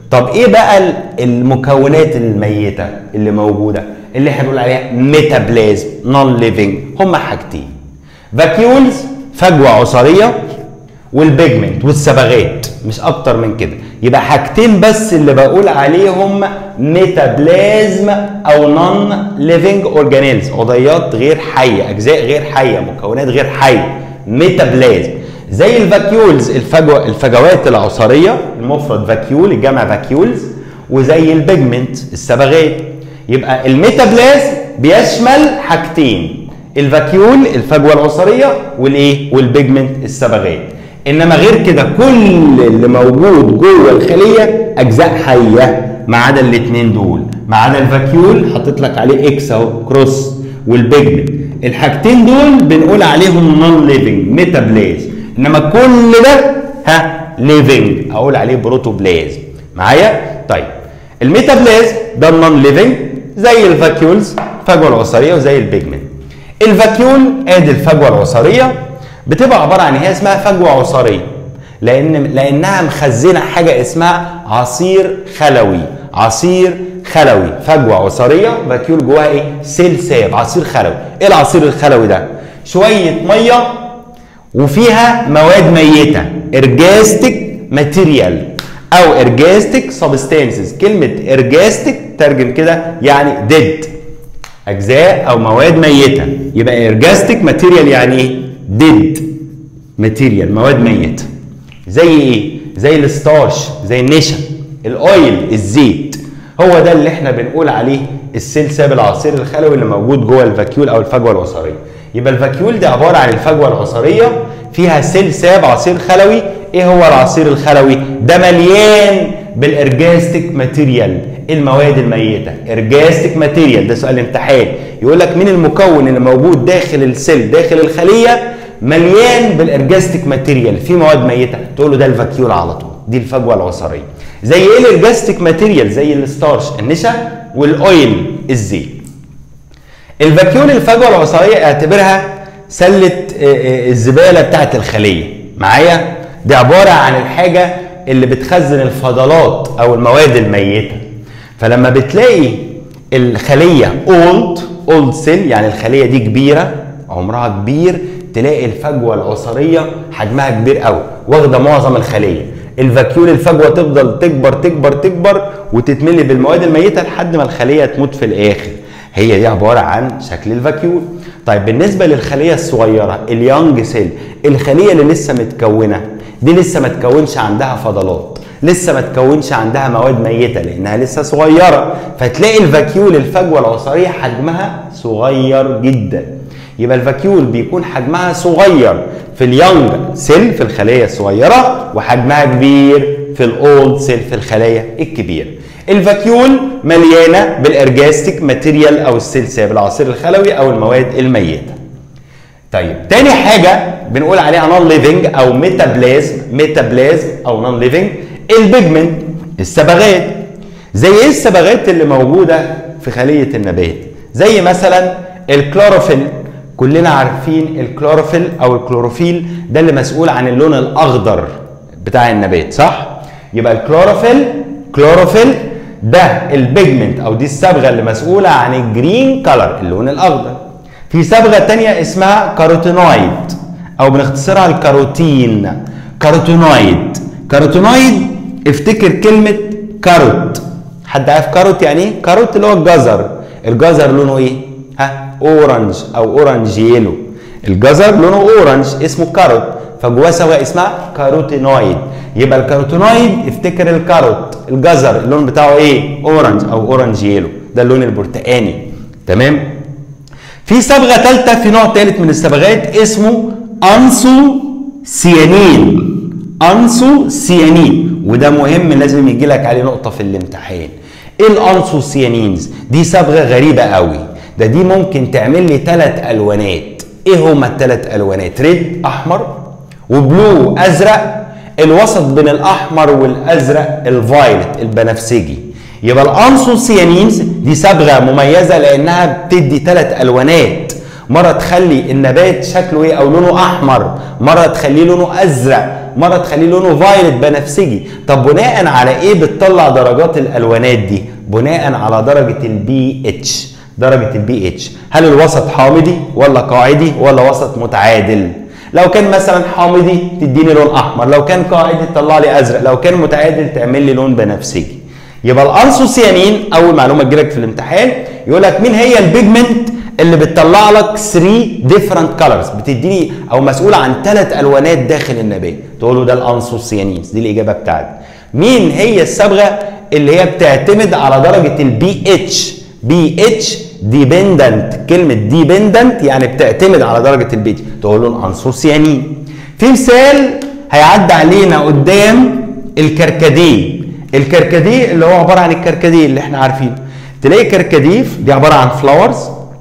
طب ايه بقى ال- المكونات الميته اللي موجوده اللي احنا بنقول عليها ميتابلازم نون ليفنج هما حاجتين فاكيولز فجوه عصاريه والبيجمنت والصبغات مش اكتر من كده يبقى حاجتين بس اللي بقول عليهم ميتابلازم او نون ليفنج اورجانيلز عضيات غير حيه اجزاء غير حيه مكونات غير حيه ميتابلازم زي الفاكيولز الفجوه الفجوات العصاريه المفرد فاكيول الجمع فاكيولز وزي البيجمنت الصبغات يبقى الميتابلازم بيشمل حاجتين الفاكيول الفجوه العصاريه والايه والبيجمنت الصبغات انما غير كده كل اللي موجود جوه الخليه اجزاء حيه ما عدا الاثنين دول ما عدا الفاكيول حاطط لك عليه اكس اهو كروس والبيجمنت الحاجتين دول بنقول عليهم نون ليفنج ميتابلازم انما كل ده ها ليفنج اقول عليه بروتوبلازم معايا طيب الميتابلازم ده النون ليفنج زي الفاكيولز الفجوه العصاريه وزي البيجمنت الفاكيول ادي الفجوه العصاريه بتبقى عباره عن هي اسمها فجوه عصاريه لان لانها مخزنه حاجه اسمها عصير خلوي عصير خلوي فجوه عصاريه فاكيول جواها ايه سيل ساب عصير خلوي ايه العصير الخلوي ده شويه ميه وفيها مواد ميته ارجاستيك ماتيريال او ارجاستيك سبستانسز كلمه ارجاستيك ترجم كده يعني ديد اجزاء او مواد ميته يبقى ارجاستيك ماتيريال يعني ايه ديد ماتيريال مواد ميته زي ايه زي الستارش زي النشا الاويل الزيت هو ده اللي احنا بنقول عليه السلساب العصير الخلوي اللي موجود جوه الفاكيول او الفجوه العصاريه يبقى الفاكيول دي عباره عن الفجوه العصاريه فيها سلساب عصير خلوي ايه هو العصير الخلوي ده مليان بالارجاستيك ماتيريال المواد الميته ارجاستيك ماتيريال ده سؤال امتحان يقول لك مين المكون اللي موجود داخل السيل داخل الخليه مليان بالارجاستيك ماتيريال في مواد ميته تقول له ده الفاكيول على طول دي الفجوه العصاريه زي ايه الارجاستيك ماتيريال زي الستارش النشا والاويل الزيت الفاكيول الفجوه العصاريه اعتبرها سله الزباله بتاعت الخليه معايا دي عباره عن الحاجه اللي بتخزن الفضلات او المواد الميته فلما بتلاقي الخليه اولد اولد سيل يعني الخليه دي كبيره عمرها كبير تلاقي الفجوه العصاريه حجمها كبير قوي واخده معظم الخليه الفاكيول الفجوه تفضل تكبر تكبر تكبر وتتملي بالمواد الميته لحد ما الخليه تموت في الاخر هي دي عباره عن شكل الفاكيول طيب بالنسبه للخليه الصغيره اليانج سيل الخليه اللي لسه متكونه دي لسه ما تكونش عندها فضلات لسه ما تكونش عندها مواد ميته لانها لسه صغيره فتلاقي الفاكيول الفجوه العصاريه حجمها صغير جدا يبقى الفاكيول بيكون حجمها صغير في اليانج سيل في الخليه الصغيره وحجمها كبير في الاولد سيل في الخلايا الكبيره الفاكيول مليانه بالارجاستيك ماتيريال او السلساب العصير الخلوي او المواد الميته طيب تاني حاجه بنقول عليها نون ليفنج او ميتابلازم ميتابلازم او نون ليفنج البيجمنت الصبغات زي ايه الصبغات اللي موجوده في خليه النبات زي مثلا الكلوروفيل كلنا عارفين الكلوروفيل او الكلوروفيل ده اللي مسؤول عن اللون الاخضر بتاع النبات صح يبقى الكلوروفيل كلوروفيل ده البيجمنت او دي الصبغه اللي مسؤوله عن الجرين كلر اللون الاخضر في صبغه تانية اسمها كاروتينويد او بنختصرها الكاروتين كاروتينويد كاروتينويد افتكر كلمه كاروت حد عارف كاروت يعني ايه كاروت اللي هو الجزر الجزر لونه ايه ها اورنج او اورنج يلو الجزر لونه اورنج اسمه كاروت فجواه صبغه اسمها كاروتينويد يبقى الكاروتينويد افتكر الكاروت الجزر اللون بتاعه ايه اورنج او اورنج يلو ده اللون البرتقاني تمام في صبغه ثالثه في نوع ثالث من الصبغات اسمه انسو سيانين انسو سيانين وده مهم لازم يجي لك عليه نقطه في الامتحان ايه الانسو سيانينز دي صبغه غريبه قوي ده دي ممكن تعمل لي ثلاث الوانات ايه هما الثلاث الوانات ريد احمر وبلو ازرق الوسط بين الاحمر والازرق الفايلت البنفسجي يبقى الانسوسيانينز دي صبغه مميزه لانها بتدي ثلاث الوانات مره تخلي النبات شكله ايه او لونه احمر مره تخليه لونه ازرق مره تخليه لونه فايلت بنفسجي طب بناء على ايه بتطلع درجات الالوانات دي بناء على درجه البي اتش درجه البي اتش هل الوسط حامضي ولا قاعدي ولا وسط متعادل لو كان مثلا حامضي تديني لون احمر لو كان قاعدي تطلع لي ازرق لو كان متعادل تعمل لي لون بنفسجي يبقى الانسوسيانين اول معلومه تجيلك في الامتحان يقول لك مين هي البيجمنت اللي بتطلع لك 3 ديفرنت كلرز بتديني او مسؤول عن ثلاث الوانات داخل النبات تقول له ده الانسوسيانينز دي الاجابه بتاعتي مين هي الصبغه اللي هي بتعتمد على درجه البي اتش بي اتش ديبندنت كلمه ديبندنت يعني بتعتمد على درجه البي اتش تقول له الانسوسيانين في مثال هيعدي علينا قدام الكركديه الكركديه اللي هو عباره عن الكركديه اللي احنا عارفينه تلاقي كركديف دي عباره عن فلاورز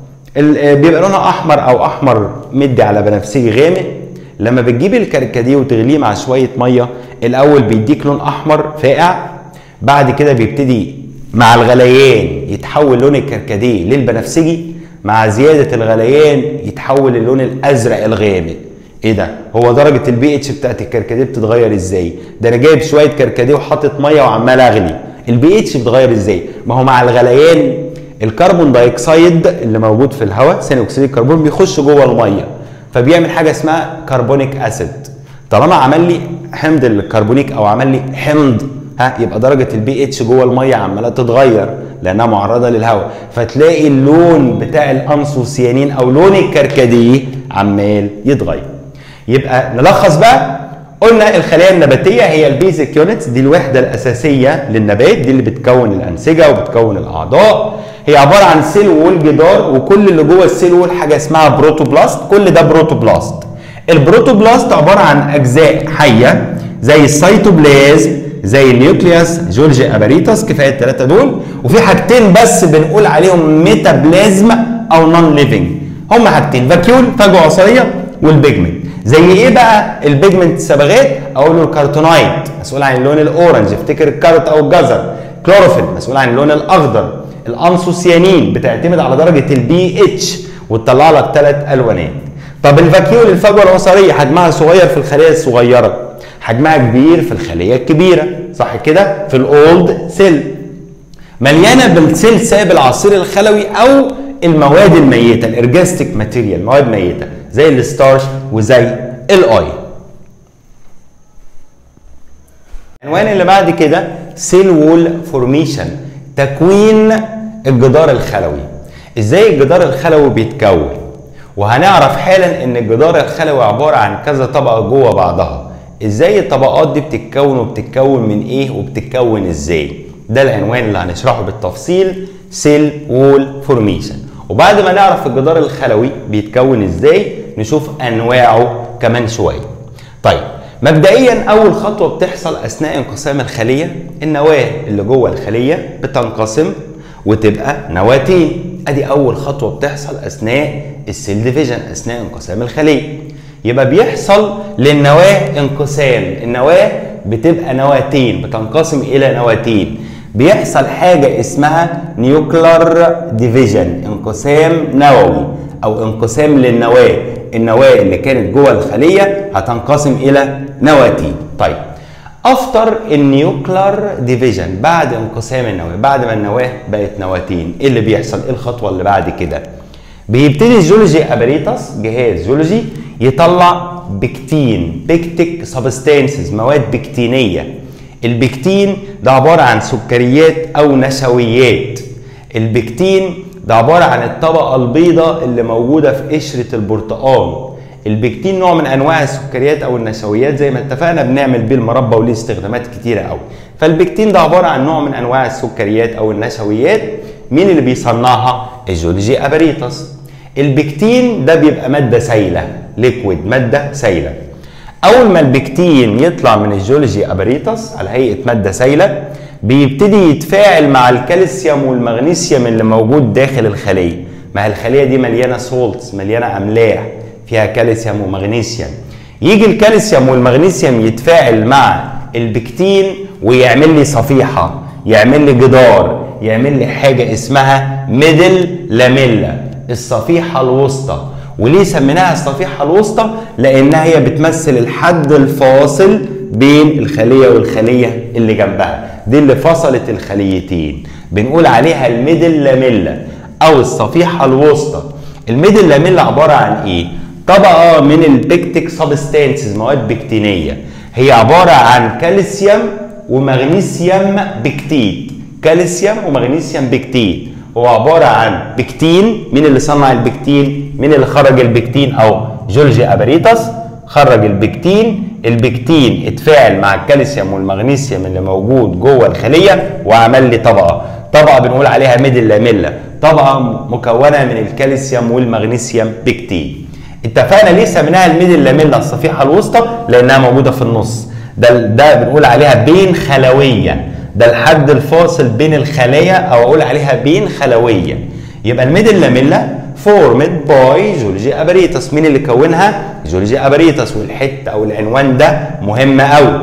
بيبقى لونها احمر او احمر مدي على بنفسجي غامق لما بتجيب الكركديه وتغليه مع شويه ميه الاول بيديك لون احمر فاقع بعد كده بيبتدي مع الغليان يتحول لون الكركديه للبنفسجي مع زياده الغليان يتحول للون الازرق الغامق ايه ده هو درجه البي اتش بتاعت الكركديه بتتغير ازاي ده انا جايب شويه كركديه وحاطط ميه وعمال اغلي البي اتش بتتغير ازاي ما هو مع الغليان الكربون دايوكسيد اللي موجود في الهواء ثاني اكسيد الكربون بيخش جوه الميه فبيعمل حاجه اسمها كربونيك اسيد طالما عمل لي حمض الكربونيك او عمل لي حمض ها يبقى درجه البي اتش جوه الميه عماله تتغير لانها معرضه للهواء فتلاقي اللون بتاع الانسوسيانين او لون الكركديه عمال يتغير يبقى نلخص بقى قلنا الخلايا النباتيه هي البيزك يونتس دي الوحده الاساسيه للنبات دي اللي بتكون الانسجه وبتكون الاعضاء هي عباره عن سيل وول جدار وكل اللي جوه السيل وول حاجه اسمها بروتوبلاست كل ده بروتوبلاست البروتوبلاست عباره عن اجزاء حيه زي السيتوبلازم زي النيوكليوس جولجي اباريتاس كفايه الثلاثه دول وفي حاجتين بس بنقول عليهم ميتابلازم او نون ليفنج هم حاجتين فاكيول فجوه عصريه والبيجمنت زي ايه بقى البيجمنت الصبغات اقول له الكرتونايت مسؤول عن اللون الاورنج افتكر الكارت او الجزر كلوروفيل مسؤول عن اللون الاخضر الانسوسيانين بتعتمد على درجه البي اتش وتطلع لك ثلاث الوانات طب الفاكيول الفجوه العصريه حجمها صغير في الخليه الصغيره حجمها كبير في الخليه الكبيره صح كده في الاولد سيل مليانه بالسلسله بالعصير الخلوي او المواد الميته الارجاستيك ماتيريال مواد ميته زي الستارش وزي الاويل العنوان اللي بعد كده سيل وول فورميشن تكوين الجدار الخلوي ازاي الجدار الخلوي بيتكون وهنعرف حالا ان الجدار الخلوي عباره عن كذا طبقه جوه بعضها ازاي الطبقات دي بتتكون وبتتكون من ايه وبتتكون ازاي ده العنوان اللي هنشرحه بالتفصيل سيل وول فورميشن وبعد ما نعرف الجدار الخلوي بيتكون ازاي نشوف انواعه كمان شويه طيب مبدئيا اول خطوه بتحصل اثناء انقسام الخليه النواه اللي جوه الخليه بتنقسم وتبقى نواتين ادي اول خطوه بتحصل اثناء السيل ديفيجن اثناء انقسام الخليه يبقى بيحصل للنواه انقسام النواه بتبقى نواتين بتنقسم الى نواتين بيحصل حاجه اسمها نيوكلر ديفيجن انقسام نووي او انقسام للنواه النواه اللي كانت جوه الخليه هتنقسم الى نواتين طيب افتر النيوكلر ديفيجن بعد انقسام النواه بعد ما النواه بقت نواتين ايه اللي بيحصل ايه الخطوه اللي بعد كده بيبتدي الجيولوجي اباريتاس جهاز جيولوجي يطلع بكتين بيكتيك سبستانسز مواد بكتينيه البكتين ده عباره عن سكريات او نشويات البكتين ده عباره عن الطبقه البيضاء اللي موجوده في قشره البرتقال البكتين نوع من انواع السكريات او النشويات زي ما اتفقنا بنعمل بيه المربى وليه استخدامات كتيره قوي فالبكتين ده عباره عن نوع من انواع السكريات او النشويات مين اللي بيصنعها الجيولوجي اباريتاس البكتين ده بيبقى ماده سايله ليكويد ماده سايله اول ما البكتين يطلع من الجيولوجي اباريتاس على هيئه ماده سايله بيبتدي يتفاعل مع الكالسيوم والمغنيسيوم اللي موجود داخل الخليه ما الخليه دي مليانه سولتس مليانه املاح فيها كالسيوم ومغنيسيوم يجي الكالسيوم والمغنيسيوم يتفاعل مع البكتين ويعمل لي صفيحه يعمل لي جدار يعمل لي حاجه اسمها ميدل لاميلا الصفيحه الوسطى وليه سميناها الصفيحه الوسطى لانها هي بتمثل الحد الفاصل بين الخليه والخليه اللي جنبها دي اللي فصلت الخليتين بنقول عليها الميدل لاميلا او الصفيحه الوسطى الميدل لاميلا عباره عن ايه طبقه من البيكتيك سبستانسز مواد بكتينيه هي عباره عن كالسيوم ومغنيسيوم بكتيت كالسيوم ومغنيسيوم بكتيت هو عباره عن بكتين مين اللي صنع البكتين مين اللي خرج البكتين او جورجي اباريتاس خرج البكتين البكتين اتفاعل مع الكالسيوم والمغنيسيوم اللي موجود جوه الخليه وعمل لي طبقه طبقه بنقول عليها ميدل لاميلا طبقه مكونه من الكالسيوم والمغنيسيوم بكتين اتفقنا ليه سميناها الميدل لاميلا الصفيحه الوسطى لانها موجوده في النص ده ده بنقول عليها بين خلويه ده الحد الفاصل بين الخلايا او اقول عليها بين خلويه يبقى الميدل لاميلا فورمد باي جولجي اباريتس مين اللي كونها جولجي اباريتس والحته او العنوان ده مهم قوي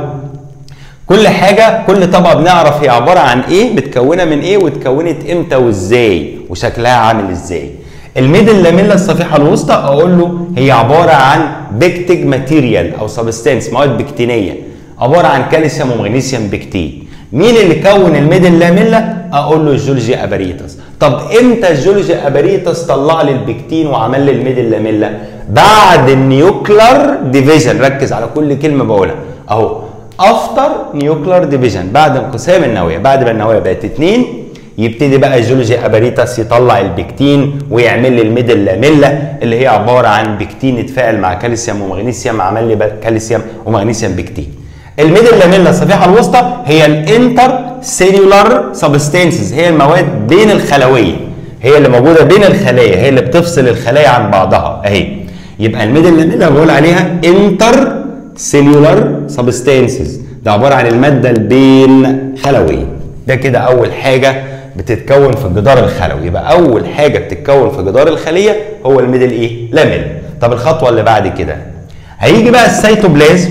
كل حاجه كل طبقه بنعرف هي عباره عن ايه متكونه من ايه واتكونت امتى وازاي وشكلها عامل ازاي الميدل لاميلا الصفيحه الوسطى اقول له هي عباره عن بيكتيك ماتيريال او سبستانس مواد بكتينيه عباره عن كالسيوم ومغنيسيوم بكتين مين اللي كون الميدل لاميلا اقول له الجولجي اباريتس طب امتى الجولجي اباريتس طلع لي البكتين وعمل لي الميدل لاميلا بعد النيوكلر ديفيجن ركز على كل كلمه بقولها اهو افتر نيوكلر ديفيجن بعد انقسام النواه بعد ما النواه بقت اتنين يبتدي بقى الجيولوجي اباريتاس يطلع البكتين ويعمل لي الميدل لاميلا اللي هي عباره عن بكتين اتفاعل مع كالسيوم ومغنيسيوم عمل لي كالسيوم ومغنيسيوم بكتين الميدل لاميلا الصفيحه الوسطى هي الانتر سيلولار سبستانسز هي المواد بين الخلويه هي اللي موجوده بين الخلايا هي اللي بتفصل الخلايا عن بعضها اهي يبقى الميدل لاميلا بقول عليها انتر سيلولار سبستانسز ده عباره عن الماده البين خلويه ده كده اول حاجه بتتكون في الجدار الخلوي يبقى اول حاجه بتتكون في جدار الخليه هو الميدل ايه لاميلا طب الخطوه اللي بعد كده هيجي بقى السيتوبلازم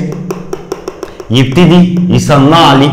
يبتدي يصنع لي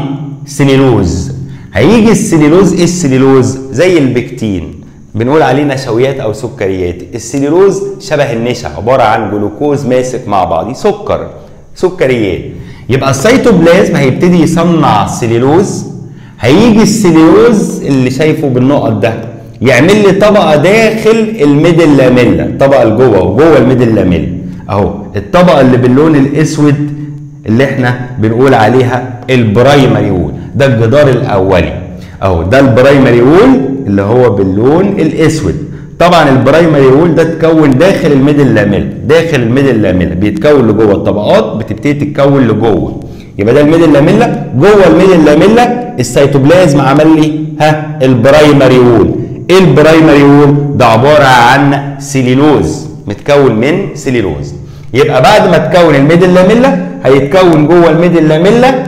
سليلوز هيجي السليلوز ايه السليلوز زي البكتين بنقول عليه نشويات او سكريات السليلوز شبه النشا عباره عن جلوكوز ماسك مع بعض سكر سكريات يبقى السيتوبلازم هيبتدي يصنع سليلوز هيجي السليلوز اللي شايفه بالنقط ده يعمل لي طبقه داخل الميدل لاميلا الطبقه اللي جوه وجوه الميدل لاميلا اهو الطبقه اللي باللون الاسود اللي احنا بنقول عليها البرايمري وول ده الجدار الاولي اهو ده البرايمري وول اللي هو باللون الاسود طبعا البرايمري وول ده اتكون داخل الميدل لاميلا داخل الميدل لاميلا بيتكون لجوه الطبقات بتبتدي تتكون لجوه يبقى ده الميدل لاميلا جوه الميدل لاميلا السيتوبلازم عمل لي ها البرايمري وول ايه البرايمري وول ده عباره عن سيليلوز متكون من سيليلوز يبقى بعد ما تكون الميدل لاميلا هيتكون جوه الميدل لاميلا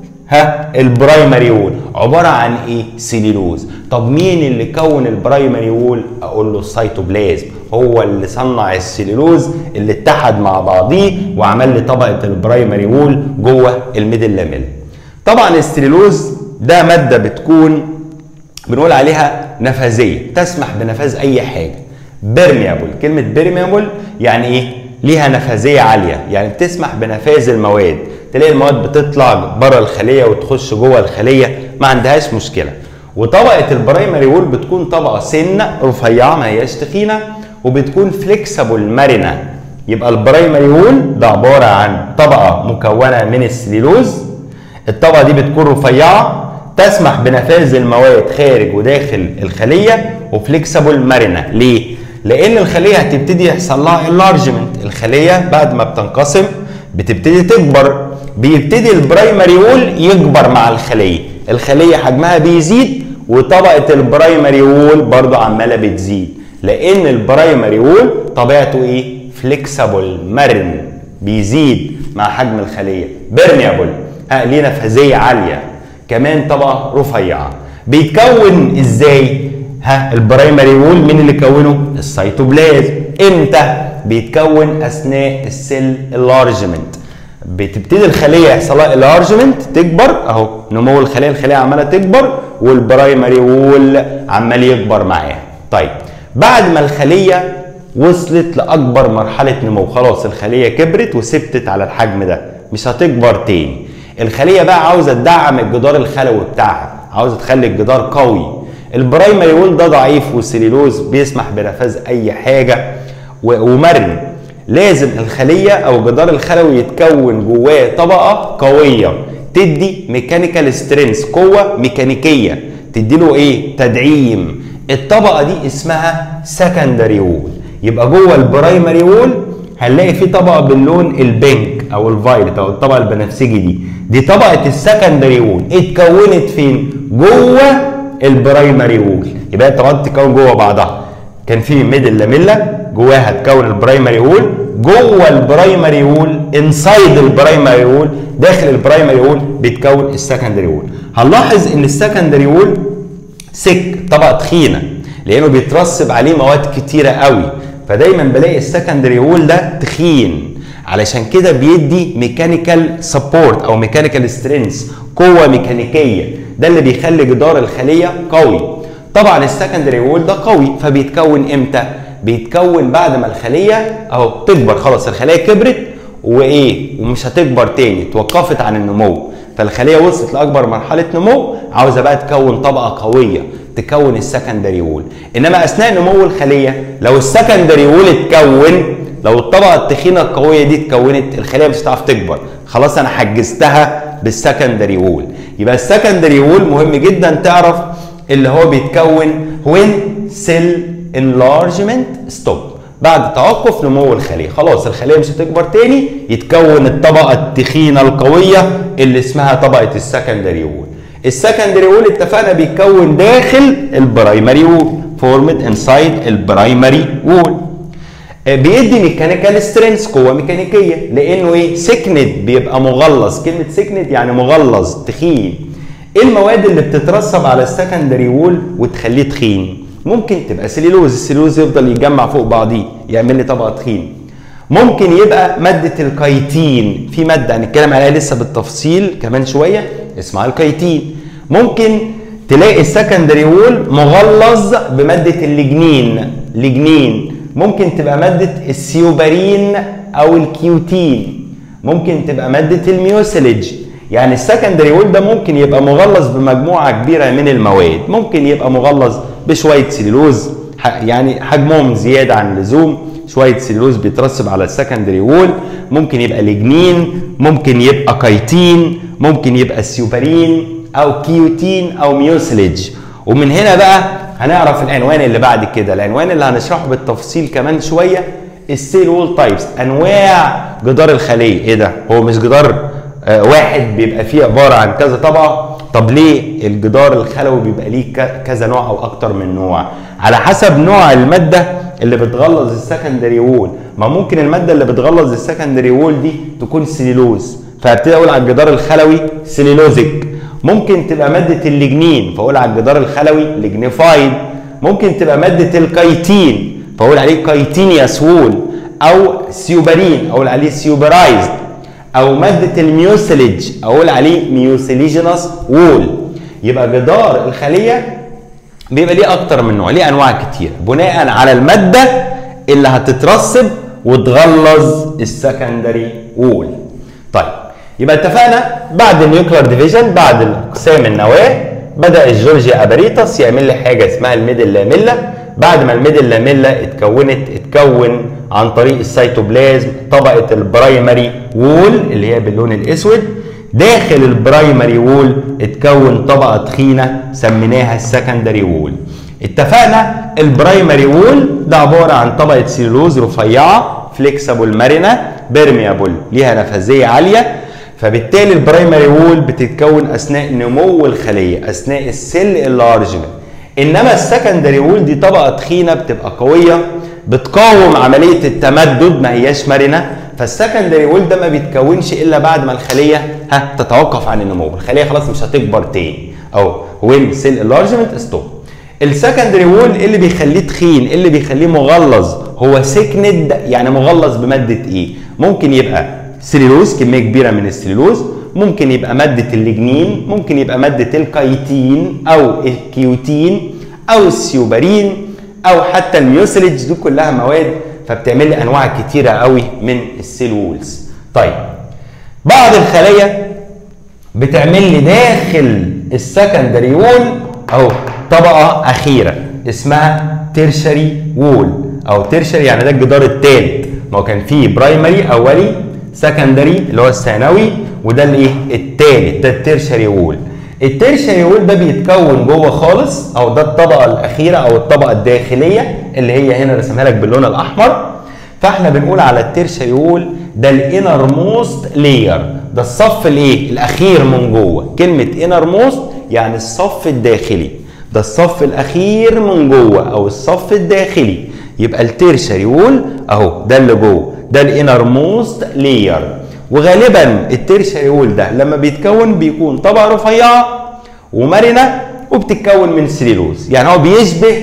ها البرايمري وول عباره عن ايه سيليلوز طب مين اللي كون البرايمري وول اقول له السيتوبلازم هو اللي صنع السيليلوز اللي اتحد مع بعضيه وعمل لي طبقه البرايمري وول جوه الميدل لاميلا طبعا السيليلوز ده ماده بتكون بنقول عليها نفاذيه تسمح بنفاذ اي حاجه بيرميابل كلمه بيرميابل يعني ايه ليها نفاذيه عاليه يعني بتسمح بنفاذ المواد تلاقي المواد بتطلع بره الخليه وتخش جوه الخليه ما عندهاش مشكله وطبقه البرايمري وول بتكون طبقه سنه رفيعه ما هياش تخينه وبتكون فليكسبل مرنه يبقى البرايمري وول ده عباره عن طبقه مكونه من السليلوز الطبقه دي بتكون رفيعه تسمح بنفاذ المواد خارج وداخل الخليه وفليكسبل مرنه ليه لان الخليه هتبتدي يحصل لها انلارجمنت الخليه بعد ما بتنقسم بتبتدي تكبر بيبتدي البرايمري وول يكبر مع الخليه الخليه حجمها بيزيد وطبقه البرايمري وول برضو عماله بتزيد لان البرايمري وول طبيعته ايه فليكسبل مرن بيزيد مع حجم الخليه بيرميابل ها ليه نفاذيه عاليه كمان طبقه رفيعه بيتكون ازاي ها البرايمري وول مين اللي كونه السيتوبلازم امتى بيتكون اثناء السيل اللارجمنت بتبتدي الخليه يحصل لها اللارجمنت تكبر اهو نمو الخليه الخليه عماله تكبر والبرايمري وول عمال يكبر معاها طيب بعد ما الخليه وصلت لاكبر مرحله نمو خلاص الخليه كبرت وثبتت على الحجم ده مش هتكبر تاني الخليه بقى عاوزه تدعم الجدار الخلوي بتاعها عاوزه تخلي الجدار قوي البرايمري وول ده ضعيف والسليلوز بيسمح بنفاذ اي حاجه ومرن لازم الخليه او الجدار الخلوي يتكون جواه طبقه قويه تدي ميكانيكال سترينث قوه ميكانيكيه تدي له ايه تدعيم الطبقه دي اسمها سكندري وول يبقى جوه البرايمري وول هنلاقي في طبقه باللون البينك او الفايلت او الطبقه البنفسجي دي دي طبقه السكندري وول اتكونت فين جوه البرايمري وول يبقى الطبقات تتكون جوه بعضها كان في ميدل لاميلا جواها تكون البرايمري وول جوه البرايمري وول انسايد البرايمري وول داخل البرايمري وول بيتكون السكندري وول هنلاحظ ان السكندري وول سك طبقه تخينه لانه بيترسب عليه مواد كتيره قوي فدايما بلاقي السكندري وول ده تخين علشان كده بيدي ميكانيكال سبورت او ميكانيكال سترينث قوه ميكانيكيه ده اللي بيخلي جدار الخليه قوي طبعا السكندري وول ده قوي فبيتكون امتى بيتكون بعد ما الخليه اهو تكبر خلاص الخليه كبرت وايه ومش هتكبر تاني توقفت عن النمو فالخليه وصلت لاكبر مرحله نمو عاوزه بقى تكون طبقه قويه تكون السكندري وول انما اثناء نمو الخليه لو السكندري وول اتكون لو الطبقه التخينه القويه دي اتكونت الخليه مش هتعرف تكبر خلاص انا حجزتها بالسكندري وول يبقى السكندري وول مهم جدا تعرف اللي هو بيتكون when cell enlargement stop بعد توقف نمو الخليه خلاص الخليه مش هتكبر تاني يتكون الطبقه التخينه القويه اللي اسمها طبقه السكندري وول السكندري وول اتفقنا بيتكون داخل البرايمري وول فورمد انسايد البرايمري وول بيدي ميكانيكال سترينث قوه ميكانيكيه لانه ايه سكند بيبقى مغلظ كلمه سكند يعني مغلظ تخين ايه المواد اللي بتترسب على السكندري وول وتخليه تخين ممكن تبقى سليلوز السليلوز يفضل يتجمع فوق بعضيه يعمل لي طبقه تخين ممكن يبقى ماده الكايتين في ماده هنتكلم عليها لسه بالتفصيل كمان شويه اسمها الكايتين ممكن تلاقي السكندري وول مغلظ بماده الليجنين ليجنين ممكن تبقى ماده السيوبارين او الكيوتين ممكن تبقى ماده الميوسيلج يعني السكندري وول ده ممكن يبقى مغلظ بمجموعه كبيره من المواد ممكن يبقى مغلظ بشويه سليلوز يعني حجمهم زياده عن اللزوم شويه سليلوز بيترسب على السكندري وول ممكن يبقى ليجنين ممكن يبقى كايتين ممكن يبقى سيوبارين او كيوتين او ميوسلج ومن هنا بقى هنعرف العنوان اللي بعد كده العنوان اللي هنشرحه بالتفصيل كمان شويه السيل وول تايبس انواع جدار الخليه ايه ده هو مش جدار آه واحد بيبقى فيه عباره عن كذا طبقه طب ليه الجدار الخلوي بيبقى ليه كذا نوع او اكتر من نوع على حسب نوع الماده اللي بتغلظ السكندري وول ما ممكن الماده اللي بتغلظ السكندري وول دي تكون سليلوز فابتدي اقول على الجدار الخلوي سليلوزيك ممكن تبقى ماده الليجنين فاقول على الجدار الخلوي ليجنيفايد ممكن تبقى ماده الكايتين فاقول عليه كايتينياس وول او سيوبرين اقول عليه سيوبرايزد او ماده الميوسيلج اقول عليه ميوسيليجينوس وول يبقى جدار الخليه بيبقى ليه اكتر من نوع ليه انواع كتير بناء على الماده اللي هتترسب وتغلظ السكندري وول طيب يبقى اتفقنا بعد النيوكلير ديفيجن بعد اقسام النواه بدا الجورجيا اباريتاس يعمل لي حاجه اسمها الميدل لاميلا بعد ما الميدل لاميلا اتكونت اتكون عن طريق السيتوبلازم طبقه البرايمري وول اللي هي باللون الاسود داخل البرايمري وول اتكون طبقه تخينه سميناها السكندري وول اتفقنا البرايمري وول ده عباره عن طبقه سيلولوز رفيعه فليكسبل مرنه بيرميابل ليها نفاذيه عاليه فبالتالي البرايمري وول بتتكون اثناء نمو الخليه اثناء السيل اللارجمنت انما السكندري وول دي طبقه تخينه بتبقى قويه بتقاوم عمليه التمدد ما هياش مرنه فالسكندري وول ده ما بيتكونش الا بعد ما الخليه ها تتوقف عن النمو الخليه خلاص مش هتكبر تاني او وين سيل انلارجمنت ستوب السكندري وول ايه اللي بيخليه تخين ايه اللي بيخليه مغلظ هو سكند يعني مغلظ بماده ايه ممكن يبقى سليلوز كميه كبيره من السليلوز ممكن يبقى ماده الليجنين ممكن يبقى ماده الكايتين او الكيوتين او السيوبرين او حتى الميوسلج دي كلها مواد فبتعمل لي انواع كتيره قوي من السيل وولز طيب بعض الخلايا بتعمل لي داخل السكندري وول او طبقه اخيره اسمها تيرشري وول او تيرشري يعني ده الجدار الثالث ما هو كان فيه برايمري اولي سكندري اللي هو الثانوي وده الايه الثالث ده التيرشري وول التيرشري وول ده بيتكون جوه خالص او ده الطبقه الاخيره او الطبقه الداخليه اللي هي هنا رسمها لك باللون الاحمر فاحنا بنقول على التيرشري وول ده الانر موست لاير ده الصف الايه الاخير من جوه كلمه انر موست يعني الصف الداخلي ده الصف الاخير من جوه او الصف الداخلي يبقى التيرشري وول اهو ده اللي جوه ده الانر موست لاير وغالبا التيرشري وول ده لما بيتكون بيكون طبقه رفيعه ومرنه وبتتكون من سليلوز يعني هو بيشبه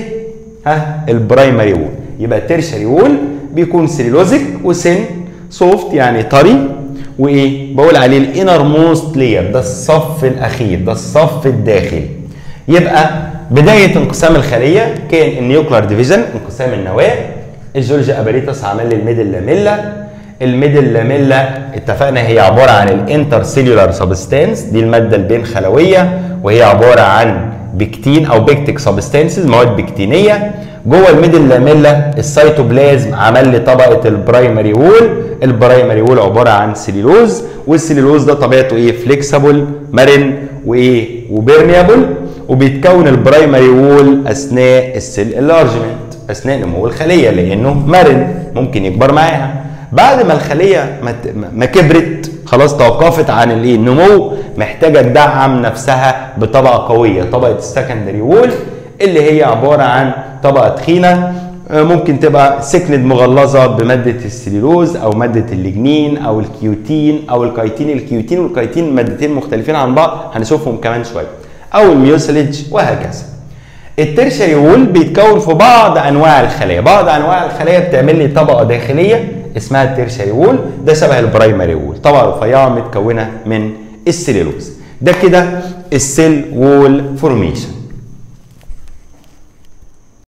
ها البرايمري وول يبقى التيرشري وول بيكون سليلوزك وسن سوفت يعني طري وايه بقول عليه الانر موست لاير ده الصف الاخير ده الصف الداخلي يبقى بدايه انقسام الخليه كان النيوكلير ديفيجن انقسام النواه الجورجيا اباريتس عمل لي الميدل لاميلا الميدل لاميلا اتفقنا هي عباره عن الانتر سيلولار سبستانس دي الماده البين خلويه وهي عباره عن بكتين او بيكتيك سبستانسز مواد بكتينيه جوه الميدل لاميلا السيتوبلازم عمل لي طبقه البرايمري وول البرايمري وول عباره عن سليلوز والسليلوز ده طبيعته ايه فليكسبل مرن وايه وبيرميابل وبيتكون البرايمري وول اثناء السيل انلارجمنت اثناء نمو الخليه لانه مرن ممكن يكبر معاها بعد ما الخليه ما كبرت خلاص توقفت عن الايه النمو محتاجه تدعم نفسها بطبقه قويه طبقه السكندري وول اللي هي عباره عن طبقه تخينه ممكن تبقى سكند مغلظه بماده السليلوز او ماده الليجنين او الكيوتين او الكايتين الكيوتين والكايتين مادتين مختلفين عن بعض هنشوفهم كمان شويه او الميوسلج وهكذا الترشري وول بيتكون في بعض انواع الخلايا بعض انواع الخلايا بتعمل لي طبقه داخليه اسمها الترشري وول ده شبه البرايمري وول طبقه رفيعه متكونه من السليلوز ده كده السيل وول فورميشن